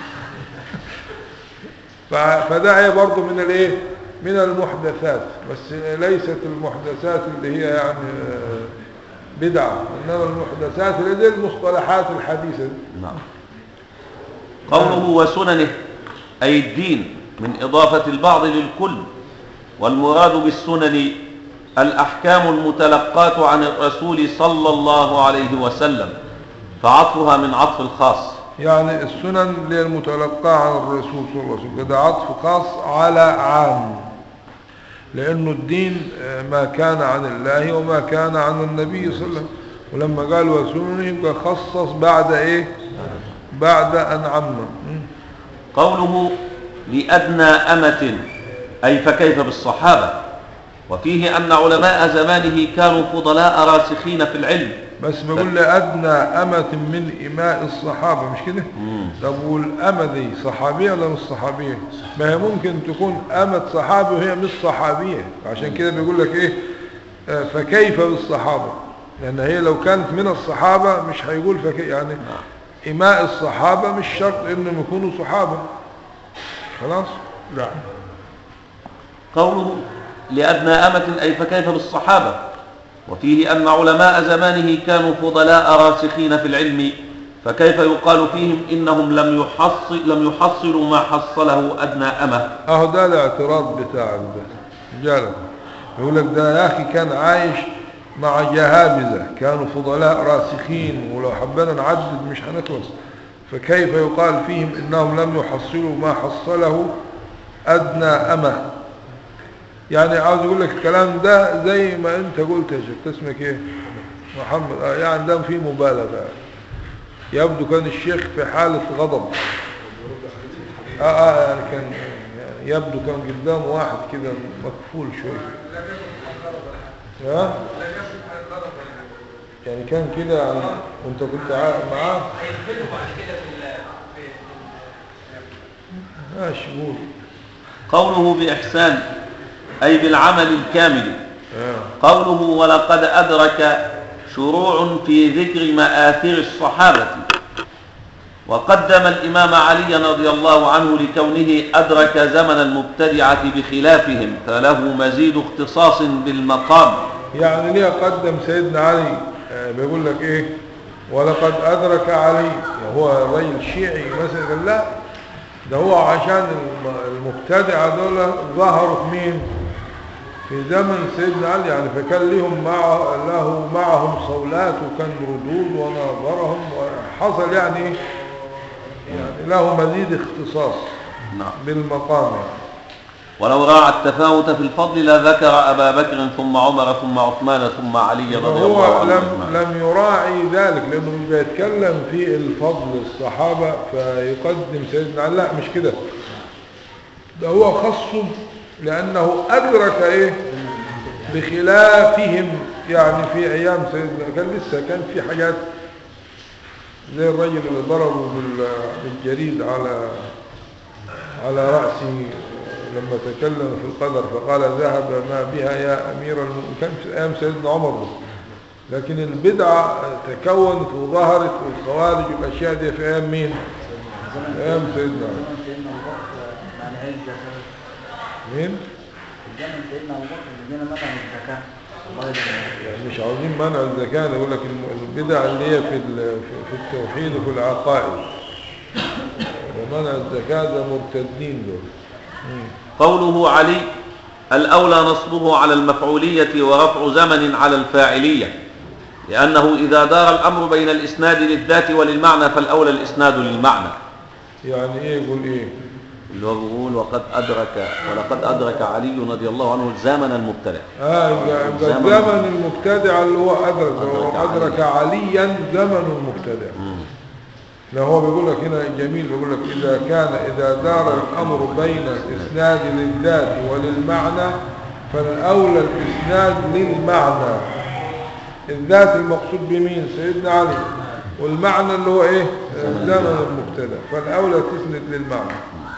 ف- فده هي برضه من الايه من المحدثات بس ليست المحدثات اللي هي يعني آه، بدعة إنما المحدثات اللي دي المصطلحات الحديثة دي. نعم قوله وسننه أي الدين من إضافة البعض للكل والمراد بالسنن الأحكام المتلقاة عن الرسول صلى الله عليه وسلم فعطفها من عطف الخاص يعني السنن اللي هي المتلقاة عن الرسول صلى الله عليه وسلم ده عطف خاص على عام لأنه الدين آه، ما كان عن الله وما كان عن النبي صلى الله عليه وسلم ولما قال وسننه يبقى خصص بعد ايه بعد أن عمم م. قوله لأدنى أمة أي فكيف بالصحابة وفيه أن علماء زمانه كانوا فضلاء راسخين في العلم بس بقول لي أدنى أمة من إماء الصحابة مش كده طب والأمة دي صحابية ولا مش صحابية ما هي ممكن تكون أمة صحابي وهي مش صحابية عشان كده بيقول لك إيه آه، فكيف بالصحابة لأن هي لو كانت من الصحابة مش هيقول فكيف يعني إماء الصحابة مش شرط إنهم يكونوا صحابة خلاص لا قوله لأدنى أمة أي فكيف بالصحابة وفيه أن علماء زمانه كانوا فضلاء راسخين في العلم فكيف يقال فيهم إنهم لم يحصل لم يحصلوا ما حصله أدنى أمة اهو ده الاعتراض بتاعك ده جالك يقول لك ده يا اخي كان عايش مع جهابذة كانوا فضلاء راسخين ولو حبينا نعدد مش هنخلص فكيف يقال فيهم انهم لم يحصلوا ما حصله ادنى امه يعني عاوز اقول لك الكلام ده زي ما انت قلت يا شيخ اسمك ايه محمد آه يعني ده فيه مبالغه يبدو كان الشيخ في حاله غضب اه اه يعني كان يعني يبدو كان قدامه واحد كده مكفول شويه ها يعني كان كده يعني وانت كنت عا- معاه ماشي قول قوله بإحسان أي بالعمل الكامل آه. قوله ولقد أدرك شروع في ذكر مآثر الصحابة وقدم الإمام علي رضي الله عنه لكونه أدرك زمن المبتدعة بخلافهم فله مزيد اختصاص بالمقام يعني ليه قدم سيدنا علي آه بيقول لك ايه ولقد ادرك علي هو رجل شيعي مثلا قال لا ده هو عشان الم- المبتدعة دول ظهروا في مين في زمن سيدنا علي يعني فكان لهم مع له معهم صولات وكان ردود وناظرهم وحصل يعني يعني له مزيد اختصاص نعم بالمقام يعني. ولو راعى التفاوت في الفضل لذكر أبا بكر ثم عمر ثم عثمان ثم علي رضي الله هو عنهم لم, أجمعين. لم يراعي ذلك لأنه مش بيتكلم في الفضل الصحابة فيقدم سيدنا علي لا مش كده ده هو خصه لأنه أدرك إيه بخلافهم يعني في أيام سيدنا كان لسه كان في حاجات زي الرجل اللي ضربه بال- بالجريد على على رأسه لما تكلم في القدر فقال ذهب ما بها يا أمير المؤمنين كان في أيام سيدنا عمر لكن البدعة تكونت وظهرت والخوارج والأشياء دي في أيام مين؟ في أيام سيدنا علي سيدنا ابو بكر مع العزه مين؟ في زمن سيدنا ابو بكر الذين منعوا الزكاه الله يجزاهم يعني مش عاوزين منع الزكاة يقول لك الم- البدع اللي هي في ال- في- في التوحيد وفي العقائد ومنع الزكاة ده مرتدين دول مم. قوله علي الأولى نصبه على المفعولية ورفع زمن على الفاعلية لأنه إذا دار الأمر بين الإسناد للذات وللمعنى فالأولى الإسناد للمعنى يعني ايه يقول ايه اللي هو بيقول وقد أدرك ولقد أدرك علي رضي الله عنه زمن المبتدع اه يبقى يبقى زمن- زمن المبتدع اللي هو ادرك أدرك هو ادرك عليا زمن المبتدع مم. لا هو بيقول لك هنا جميل بيقول لك اذا كان اذا دار الامر بين الاسناد للذات وللمعنى فالاولى الاسناد للمعنى الذات المقصود بمين سيدنا علي والمعنى اللي هو ايه زمن المبتدع فالاولى تسند للمعنى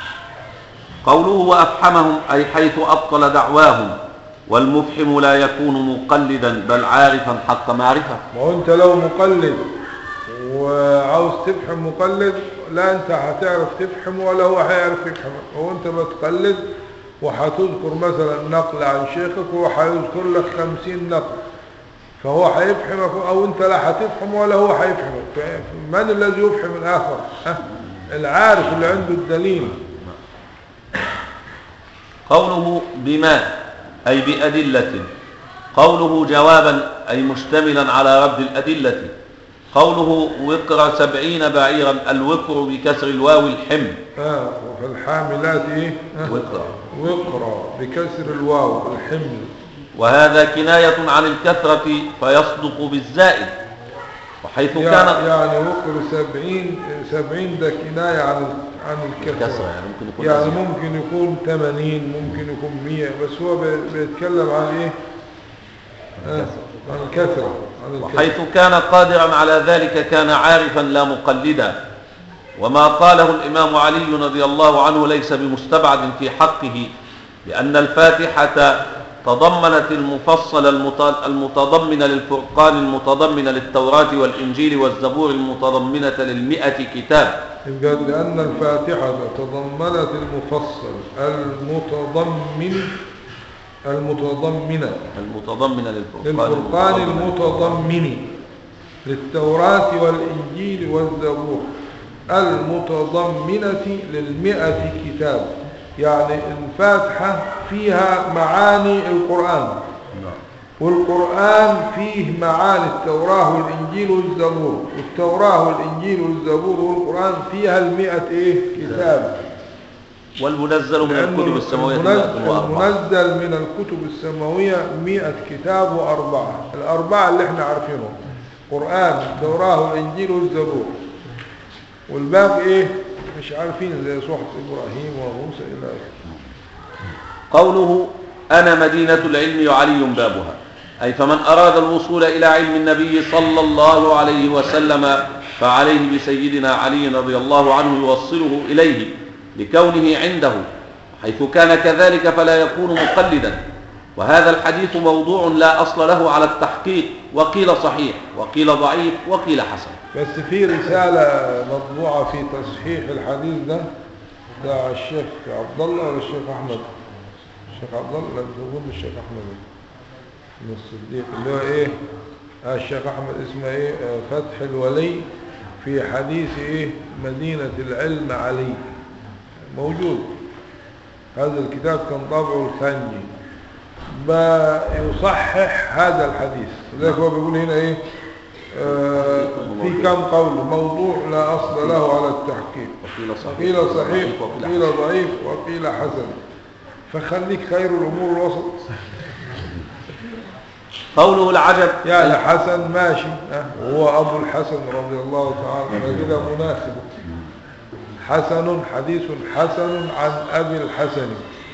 قوله وأفحمهم أي حيث أبطل دعواهم والمفحم لا يكون مقلدا بل عارفا حق معرفة ما هو انت لو مقلد وعاوز تفهم مقلد لا انت هتعرف تفهم ولا هو هيعرف يفهمك هو انت بتقلد وهتذكر مثلا نقل عن شيخك وهو هيذكر لك خمسين نقل فهو هيفهمك او انت لا هتفهم ولا هو هيفهمك فمن الذي يفهم الاخر ها؟ العارف اللي عنده الدليل قوله بما أي بأدلة قوله جوابا أي مشتملا على رد الأدلة قوله وقر سبعين بعيرا الوقر بكسر الواو الحمل اه وفي الحاملات ايه ها؟ وقر وقرا بكسر الواو الحمل وهذا كناية عن الكثرة فيصدق بالزائد وحيث يعني كان يعني وقر سبعين سبعين ده كناية عن عن كسرة الكسرة يعني ممكن يكون يعني أزيد. ممكن يكون 80 ممكن يكون 100 بس هو بي- بيتكلم عن ايه آه، عن الكثرة عن الكثرة وحيث كان قادرا على ذلك كان عارفا لا مقلدا وما قاله الإمام علي رضي الله عنه ليس بمستبعد في حقه لأن الفاتحة تضمنت المفصل المت- المتضمن للفرقان المتضمن للتوراة والإنجيل والزبور المتضمنة للمئة كتاب يبقى لأن الفاتحة تضمنت المفصل المتضمن المتضمنة المتضمنة للفرقان للفرقان المتضمنة المتضمن للتوراة والإنجيل والزبور المتضمنة للمئة كتاب يعني الفاتحة فيها معاني القرآن نعم. والقرآن فيه معاني التوراة والإنجيل والزبور والتوراة والإنجيل والزبور والقرآن فيها المئة إيه كتاب والمنزل من لأنه الكتب السماوية المنزل, مئة وأربعة المنزل من الكتب السماوية مئة كتاب وأربعة الأربعة اللي احنا عارفينهم قرآن التوراة والإنجيل والزبور والباقي إيه مش عارفين زي صحف إبراهيم وموسى إلى آخره قوله أنا مدينة العلم وعلي بابها أي فمن أراد الوصول إلى علم النبي صلى الله عليه وسلم فعليه بسيدنا علي رضي الله عنه يوصله إليه لكونه عنده حيث كان كذلك فلا يكون مقلدا وهذا الحديث موضوع لا أصل له على التحقيق وقيل صحيح وقيل ضعيف وقيل حسن بس في رسالة مطبوعة في تصحيح الحديث ده بتاع الشيخ عبد الله ولا الشيخ أحمد الشيخ عبد الله لا بتقول الشيخ أحمد بن الصديق اللي هو إيه آه الشيخ أحمد اسمه إيه آه فتح الولي في حديث إيه مدينة العلم علي موجود هذا الكتاب كان طابعه الثاني بيصحح هذا الحديث لذلك هو بيقول هنا ايه آه في كم قول موضوع لا أصل له على التحقيق وقيل صحيح وقيل صحيح وقيل وقيل ضعيف وقيل حسن فخليك خير الأمور الوسط قوله العجب يعني حسن ماشي أه، هو أبو الحسن رضي الله تعالى كده مناسب حسن حديث حسن عن أبي الحسن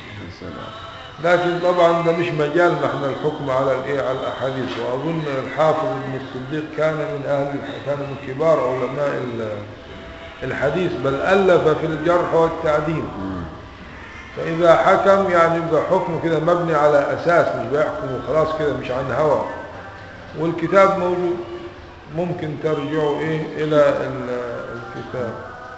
لكن طبعا ده مش مجالنا احنا الحكم على الايه على الاحاديث واظن الحافظ ابن الصديق كان من اهل الح- كان من كبار علماء ال- الحديث بل الف في الجرح والتعديل فاذا حكم يعني يبقى حكمه كده مبني على اساس مش بيحكم وخلاص كده مش عن هوى والكتاب موجود ممكن ترجعوا ايه الى ال- الكتاب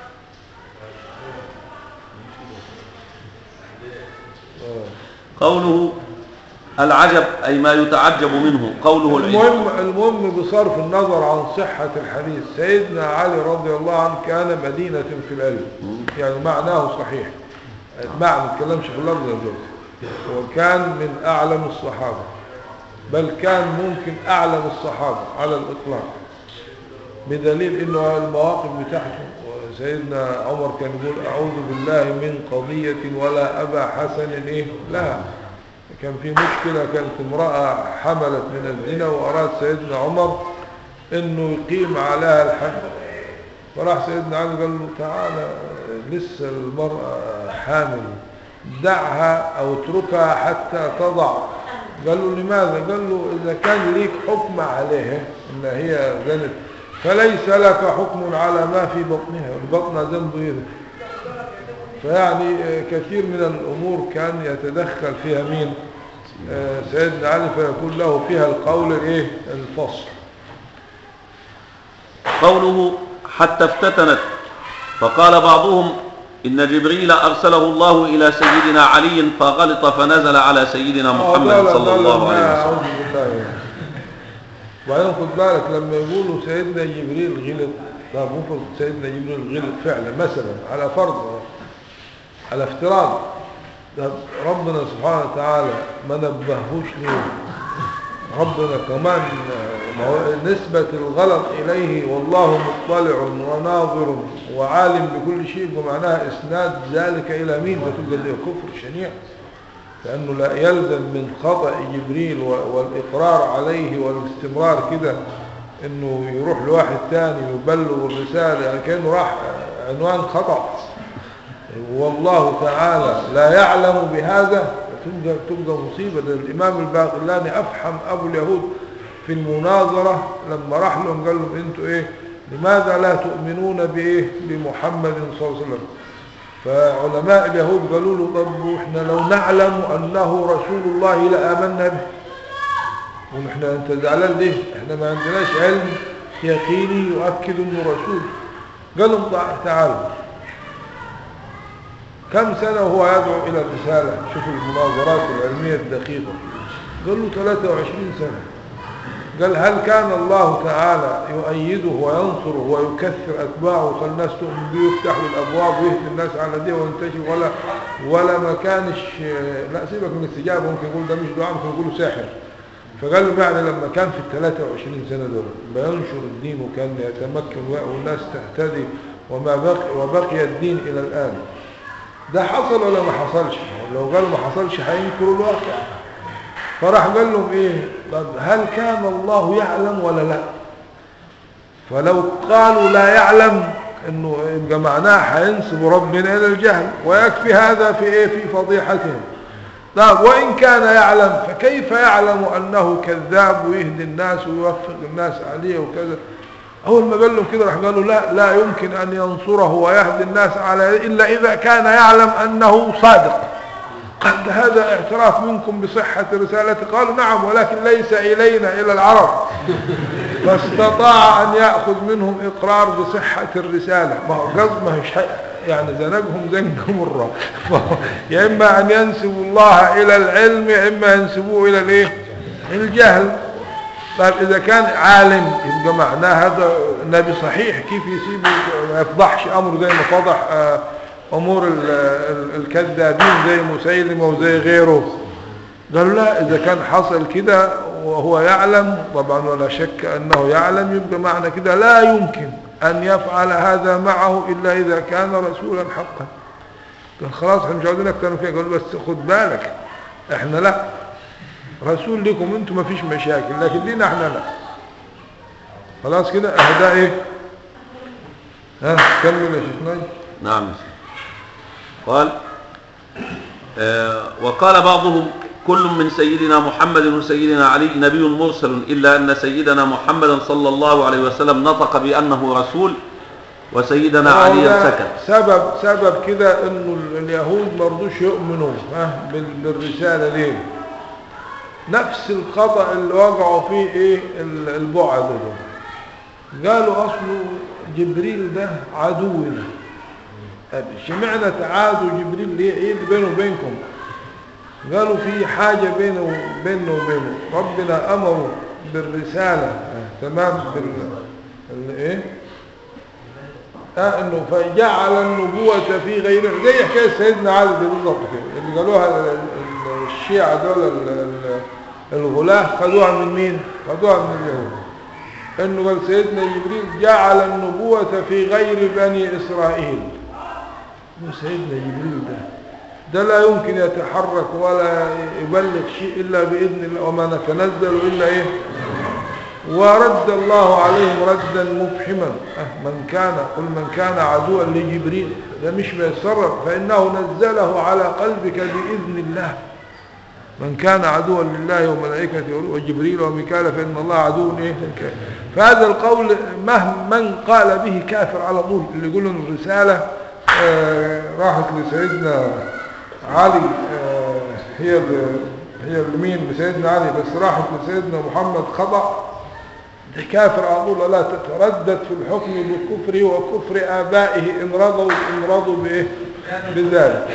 آه. قوله العجب أي ما يتعجب منه قوله العلم المهم المهم بصرف النظر عن صحة الحديث سيدنا علي رضي الله عنه كان مدينة في العلم يعني معناه صحيح معنى ما نتكلمش في اللفظ دلوقتي هو كان من أعلم الصحابة بل كان ممكن أعلم الصحابة على الإطلاق بدليل انه المواقف بتاعته سيدنا عمر كان يقول اعوذ بالله من قضية ولا ابا حسن ايه لها كان في مشكلة كانت امرأة حملت من الزنا واراد سيدنا عمر انه يقيم عليها الحد فراح سيدنا علي قال له تعالى لسه المرأة حامل دعها او اتركها حتى تضع قال له لماذا قال له اذا كان ليك حكم عليها ان هي زنت فليس لك حكم على ما في بطنها البطن ذنب إذن فيعني آه، كثير من الأمور كان يتدخل فيها مين آه، سيدنا علي فيكون له فيها القول الايه الفصل قوله حتى افتتنت فقال بعضهم إن جبريل أرسله الله إلى سيدنا علي فغلط فنزل على سيدنا محمد آه، لا، لا، صلى لا، الله لا، عليه أعوذ وسلم بالله يعني. وبعدين خد بالك لما يقولوا سيدنا جبريل غلط لا مفرض سيدنا جبريل غلط فعلا مثلا على فرض على افتراض ده ربنا سبحانه وتعالى ما نبهوش ليه ربنا كمان ما هو نسبة الغلط إليه والله مطلع وناظر وعالم بكل شيء ومعناها إسناد ذلك إلى مين فتبقى ده كفر شنيع لأنه لا يلزم من خطأ جبريل و- والإقرار عليه والاستمرار كده إنه يروح لواحد تاني يبلغ الرسالة يعني كأنه راح عنوان خطأ والله تعالى لا يعلم بهذا تبقى, تبقى مصيبة ده الإمام الباقلاني أفحم أبو اليهود في المناظرة لما راح لهم قال لهم أنتوا إيه لماذا لا تؤمنون بإيه بمحمد صلى الله عليه وسلم فعلماء اليهود قالوا له طب احنا لو نعلم انه رسول الله لآمنا به ونحن انت زعلان ليه احنا ما عندناش علم يقيني يؤكد انه رسول قال لهم تع- تعالوا كم سنة وهو يدعو الى الرسالة شوفوا المناظرات العلمية الدقيقة قال له 23 سنة قال هل كان الله تعالى يؤيده وينصره ويكثر أتباعه فالناس تؤمن به ويفتح له الأبواب ويهدي الناس على دي وينتشر ولا ولا ما كانش لا سيبك من الاستجابة ممكن يقول ده مش دعاء ممكن يقولوا ساحر فقال له يعني لما كان في ال 23 سنة دول بينشر الدين وكان يتمكن والناس تهتدي وما بقي وبقي الدين إلى الآن ده حصل ولا ما حصلش لو قالوا ما حصلش هينكروا الواقع فراح قال لهم ايه طب هل كان الله يعلم ولا لا فلو قالوا لا يعلم انه يبقى معناه هينسب ربنا الى الجهل ويكفي هذا في ايه في فضيحتهم طب وان كان يعلم فكيف يعلم انه كذاب ويهدي الناس ويوفق الناس عليه وكذا اول ما قال لهم كده راح قالوا لا لا يمكن ان ينصره ويهدي الناس على الا اذا كان يعلم انه صادق قال هذا اعتراف منكم بصحة رسالته قالوا نعم ولكن ليس إلينا إلى العرب فاستطاع أن يأخذ منهم إقرار بصحة الرسالة ما هو قصد ما هي شيء يعني زنقهم زنق مرة فهو يا إما أن ينسبوا الله إلى العلم يا إما ينسبوه إلى الإيه الجهل طيب إذا كان عالم يبقى معناه هذا النبي صحيح كيف يسيب ما يفضحش أمره زي ما فضح آه أمور ال- ال- الكذابين زي مسيلمة وزي غيره قالوا لا إذا كان حصل كده وهو يعلم طبعا ولا شك أنه يعلم يبقى معنى كده لا يمكن أن يفعل هذا معه إلا إذا كان رسولا حقا قال خلاص احنا مش عاوزين أكتر من كده قالوا بس خد بالك احنا لا رسول لكم انتم ما فيش مشاكل لكن لينا احنا لا خلاص كده اهداء ايه ها كمل يا شيخ ناجي نعم يا سيدي. قال آه وقال بعضهم كل من سيدنا محمد وسيدنا علي نبي مرسل إلا أن سيدنا محمدا صلى الله عليه وسلم نطق بأنه رسول وسيدنا علي وده سكت سبب سبب كده انه ال- اليهود ما رضوش يؤمنوا ها بال- بالرساله ليه نفس الخطا اللي وقعوا فيه ايه ال- البعد ده قالوا اصله جبريل ده عدونا طب اشمعنى تعادوا جبريل ليه ايه اللي بينه وبينكم قالوا في حاجه بينه بينه وبينه ربنا امره بالرساله آه، تمام بال ال- ايه آه انه فجعل النبوة في غيره زي حكاية سيدنا علي دي بالظبط كده اللي قالوها ال- ال- الشيعة دول ال- ال- الغلاة خدوها من مين؟ خدوها من اليهود انه قال سيدنا جبريل جعل النبوة في غير بني اسرائيل مو سيدنا جبريل ده ده لا يمكن يتحرك ولا يبلغ شيء الا باذن الله وما نتنزل الا ايه ورد الله عليهم ردا مفحما أه، من كان قل من كان عدوا لجبريل ده مش بيتصرف فإنه نزله على قلبك بإذن الله من كان عدوا لله وملائكته وجبريل وميكال فإن الله عدو إيه للكافر. فهذا القول مهما من قال به كافر على طول اللي يقول إن الرسالة آه، راحت لسيدنا علي آه، هي ال- هي لمين لسيدنا علي بس راحت لسيدنا محمد خطأ ده كافر على طول لا تتردد في الحكم بكفره وكفر آبائه إن رضوا إن رضوا بإيه بذلك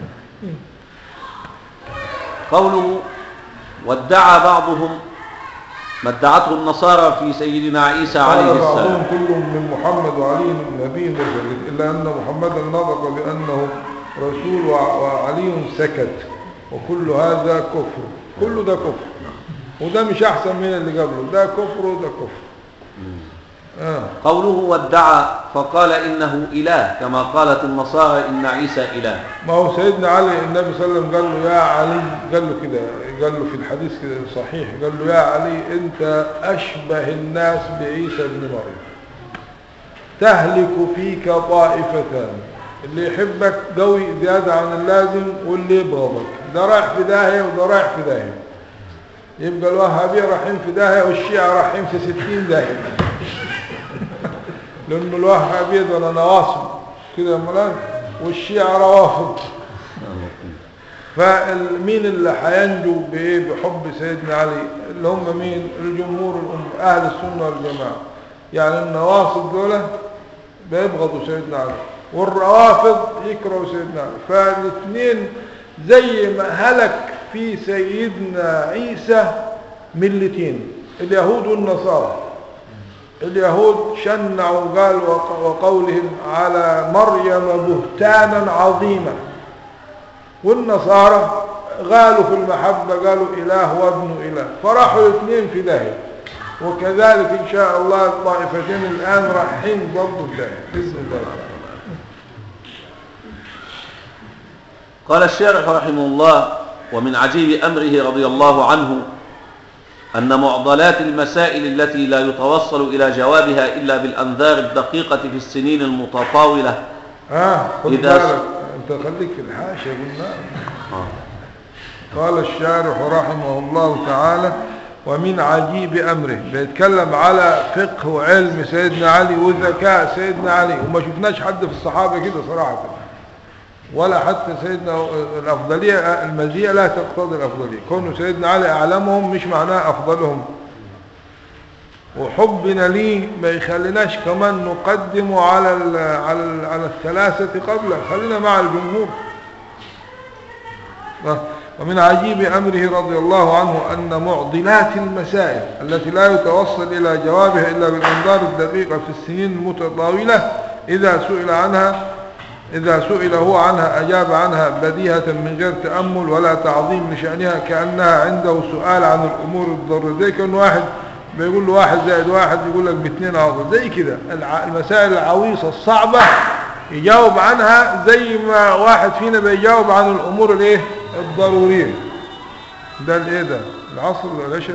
قوله وادعى بعضهم ما ادعته النصارى في سيدنا عيسى عليه قال بعضهم السلام كل من محمد وعلي نبي مرسل إلا أن محمدا نطق بأنه رسول وع- وعلي سكت وكل هذا كفر كل ده كفر وده مش أحسن من اللي قبله ده كفر وده كفر آه. قوله وادعى فقال إنه إله كما قالت النصارى إن عيسى إله ما هو سيدنا علي النبي صلى الله عليه وسلم قال له يا علي قال له كده قال له في الحديث كده صحيح قال له يا علي انت اشبه الناس بعيسى بن مريم تهلك فيك طائفتان اللي يحبك قوي زيادة عن اللازم واللي يبغضك ده رايح في داهية وده رايح في داهية يبقى الوهابية رايحين في داهية والشيعة رايحين في ستين داهية لأنه الوهابية دول نواصب كده يا مولانا والشيعة روافض فمين اللي هينجو بايه بحب سيدنا علي اللي هم مين الجمهور الأم اهل السنه والجماعه يعني النواصب دول بيبغضوا سيدنا علي والروافض يكرهوا سيدنا علي فالاثنين زي ما هلك في سيدنا عيسى ملتين اليهود والنصارى اليهود شنعوا قال وق- وقولهم على مريم بهتانا عظيما والنصارى غالوا في المحبة قالوا إله وابن إله فراحوا الاثنين في داهية وكذلك إن شاء الله الطائفتين الآن رايحين برضه في داهية بإذن الله تعالى. قال الشارح رحمه الله ومن عجيب أمره رضي الله عنه أن معضلات المسائل التي لا يتوصل إلى جوابها إلا بالأنذار الدقيقة في السنين المتطاولة ها خد إذا س- بالك أنت خليك في الحاشية قلنا قال الشارح رحمه الله تعالى ومن عجيب أمره بيتكلم على فقه وعلم سيدنا علي وذكاء سيدنا علي وما شفناش حد في الصحابة كده صراحة ولا حتى سيدنا الأفضلية المزية لا تقتضي الأفضلية كونه سيدنا علي أعلمهم مش معناه أفضلهم وحبنا ليه ما يخليناش كمان نقدمه على ال على ال على الثلاثة قبله خلينا مع الجمهور ومن عجيب أمره رضي الله عنه أن معضلات المسائل التي لا يتوصل إلى جوابها إلا بالأنظار الدقيقة في السنين المتطاولة إذا سئل عنها إذا سئل هو عنها أجاب عنها بديهة من غير تأمل ولا تعظيم لشأنها كأنها عنده سؤال عن الأمور الضرورية زي كان واحد بيقول له واحد زائد واحد يقول لك باثنين أفضل زي كده الع- المسائل العويصة الصعبة يجاوب عنها زي ما واحد فينا بيجاوب عن الأمور الايه الضرورية ده الايه ده العصر ولا العشاء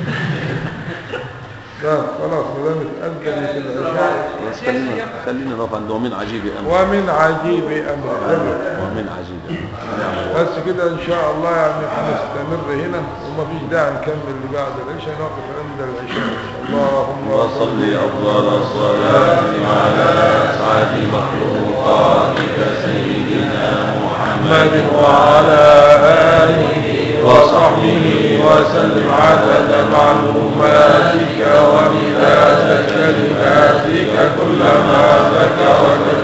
لا خلاص ما دام اتأذن في العشاء بس خلينا خلينا نقف عند ومن عجيب أمر ومن عجيب أمر ومن عجيب أمر بس كده ان شاء الله يعني هنستمر هنا وما فيش داعي نكمل اللي بعد العشاء نقف عند العشاء اللهم وصل أفضل الصلاة على أسعد مخلوقاتك سيدنا محمد محمد وعلى آله وصحبه وسلم عدد معلوماتك ومداد كلماتك كلما ذكرك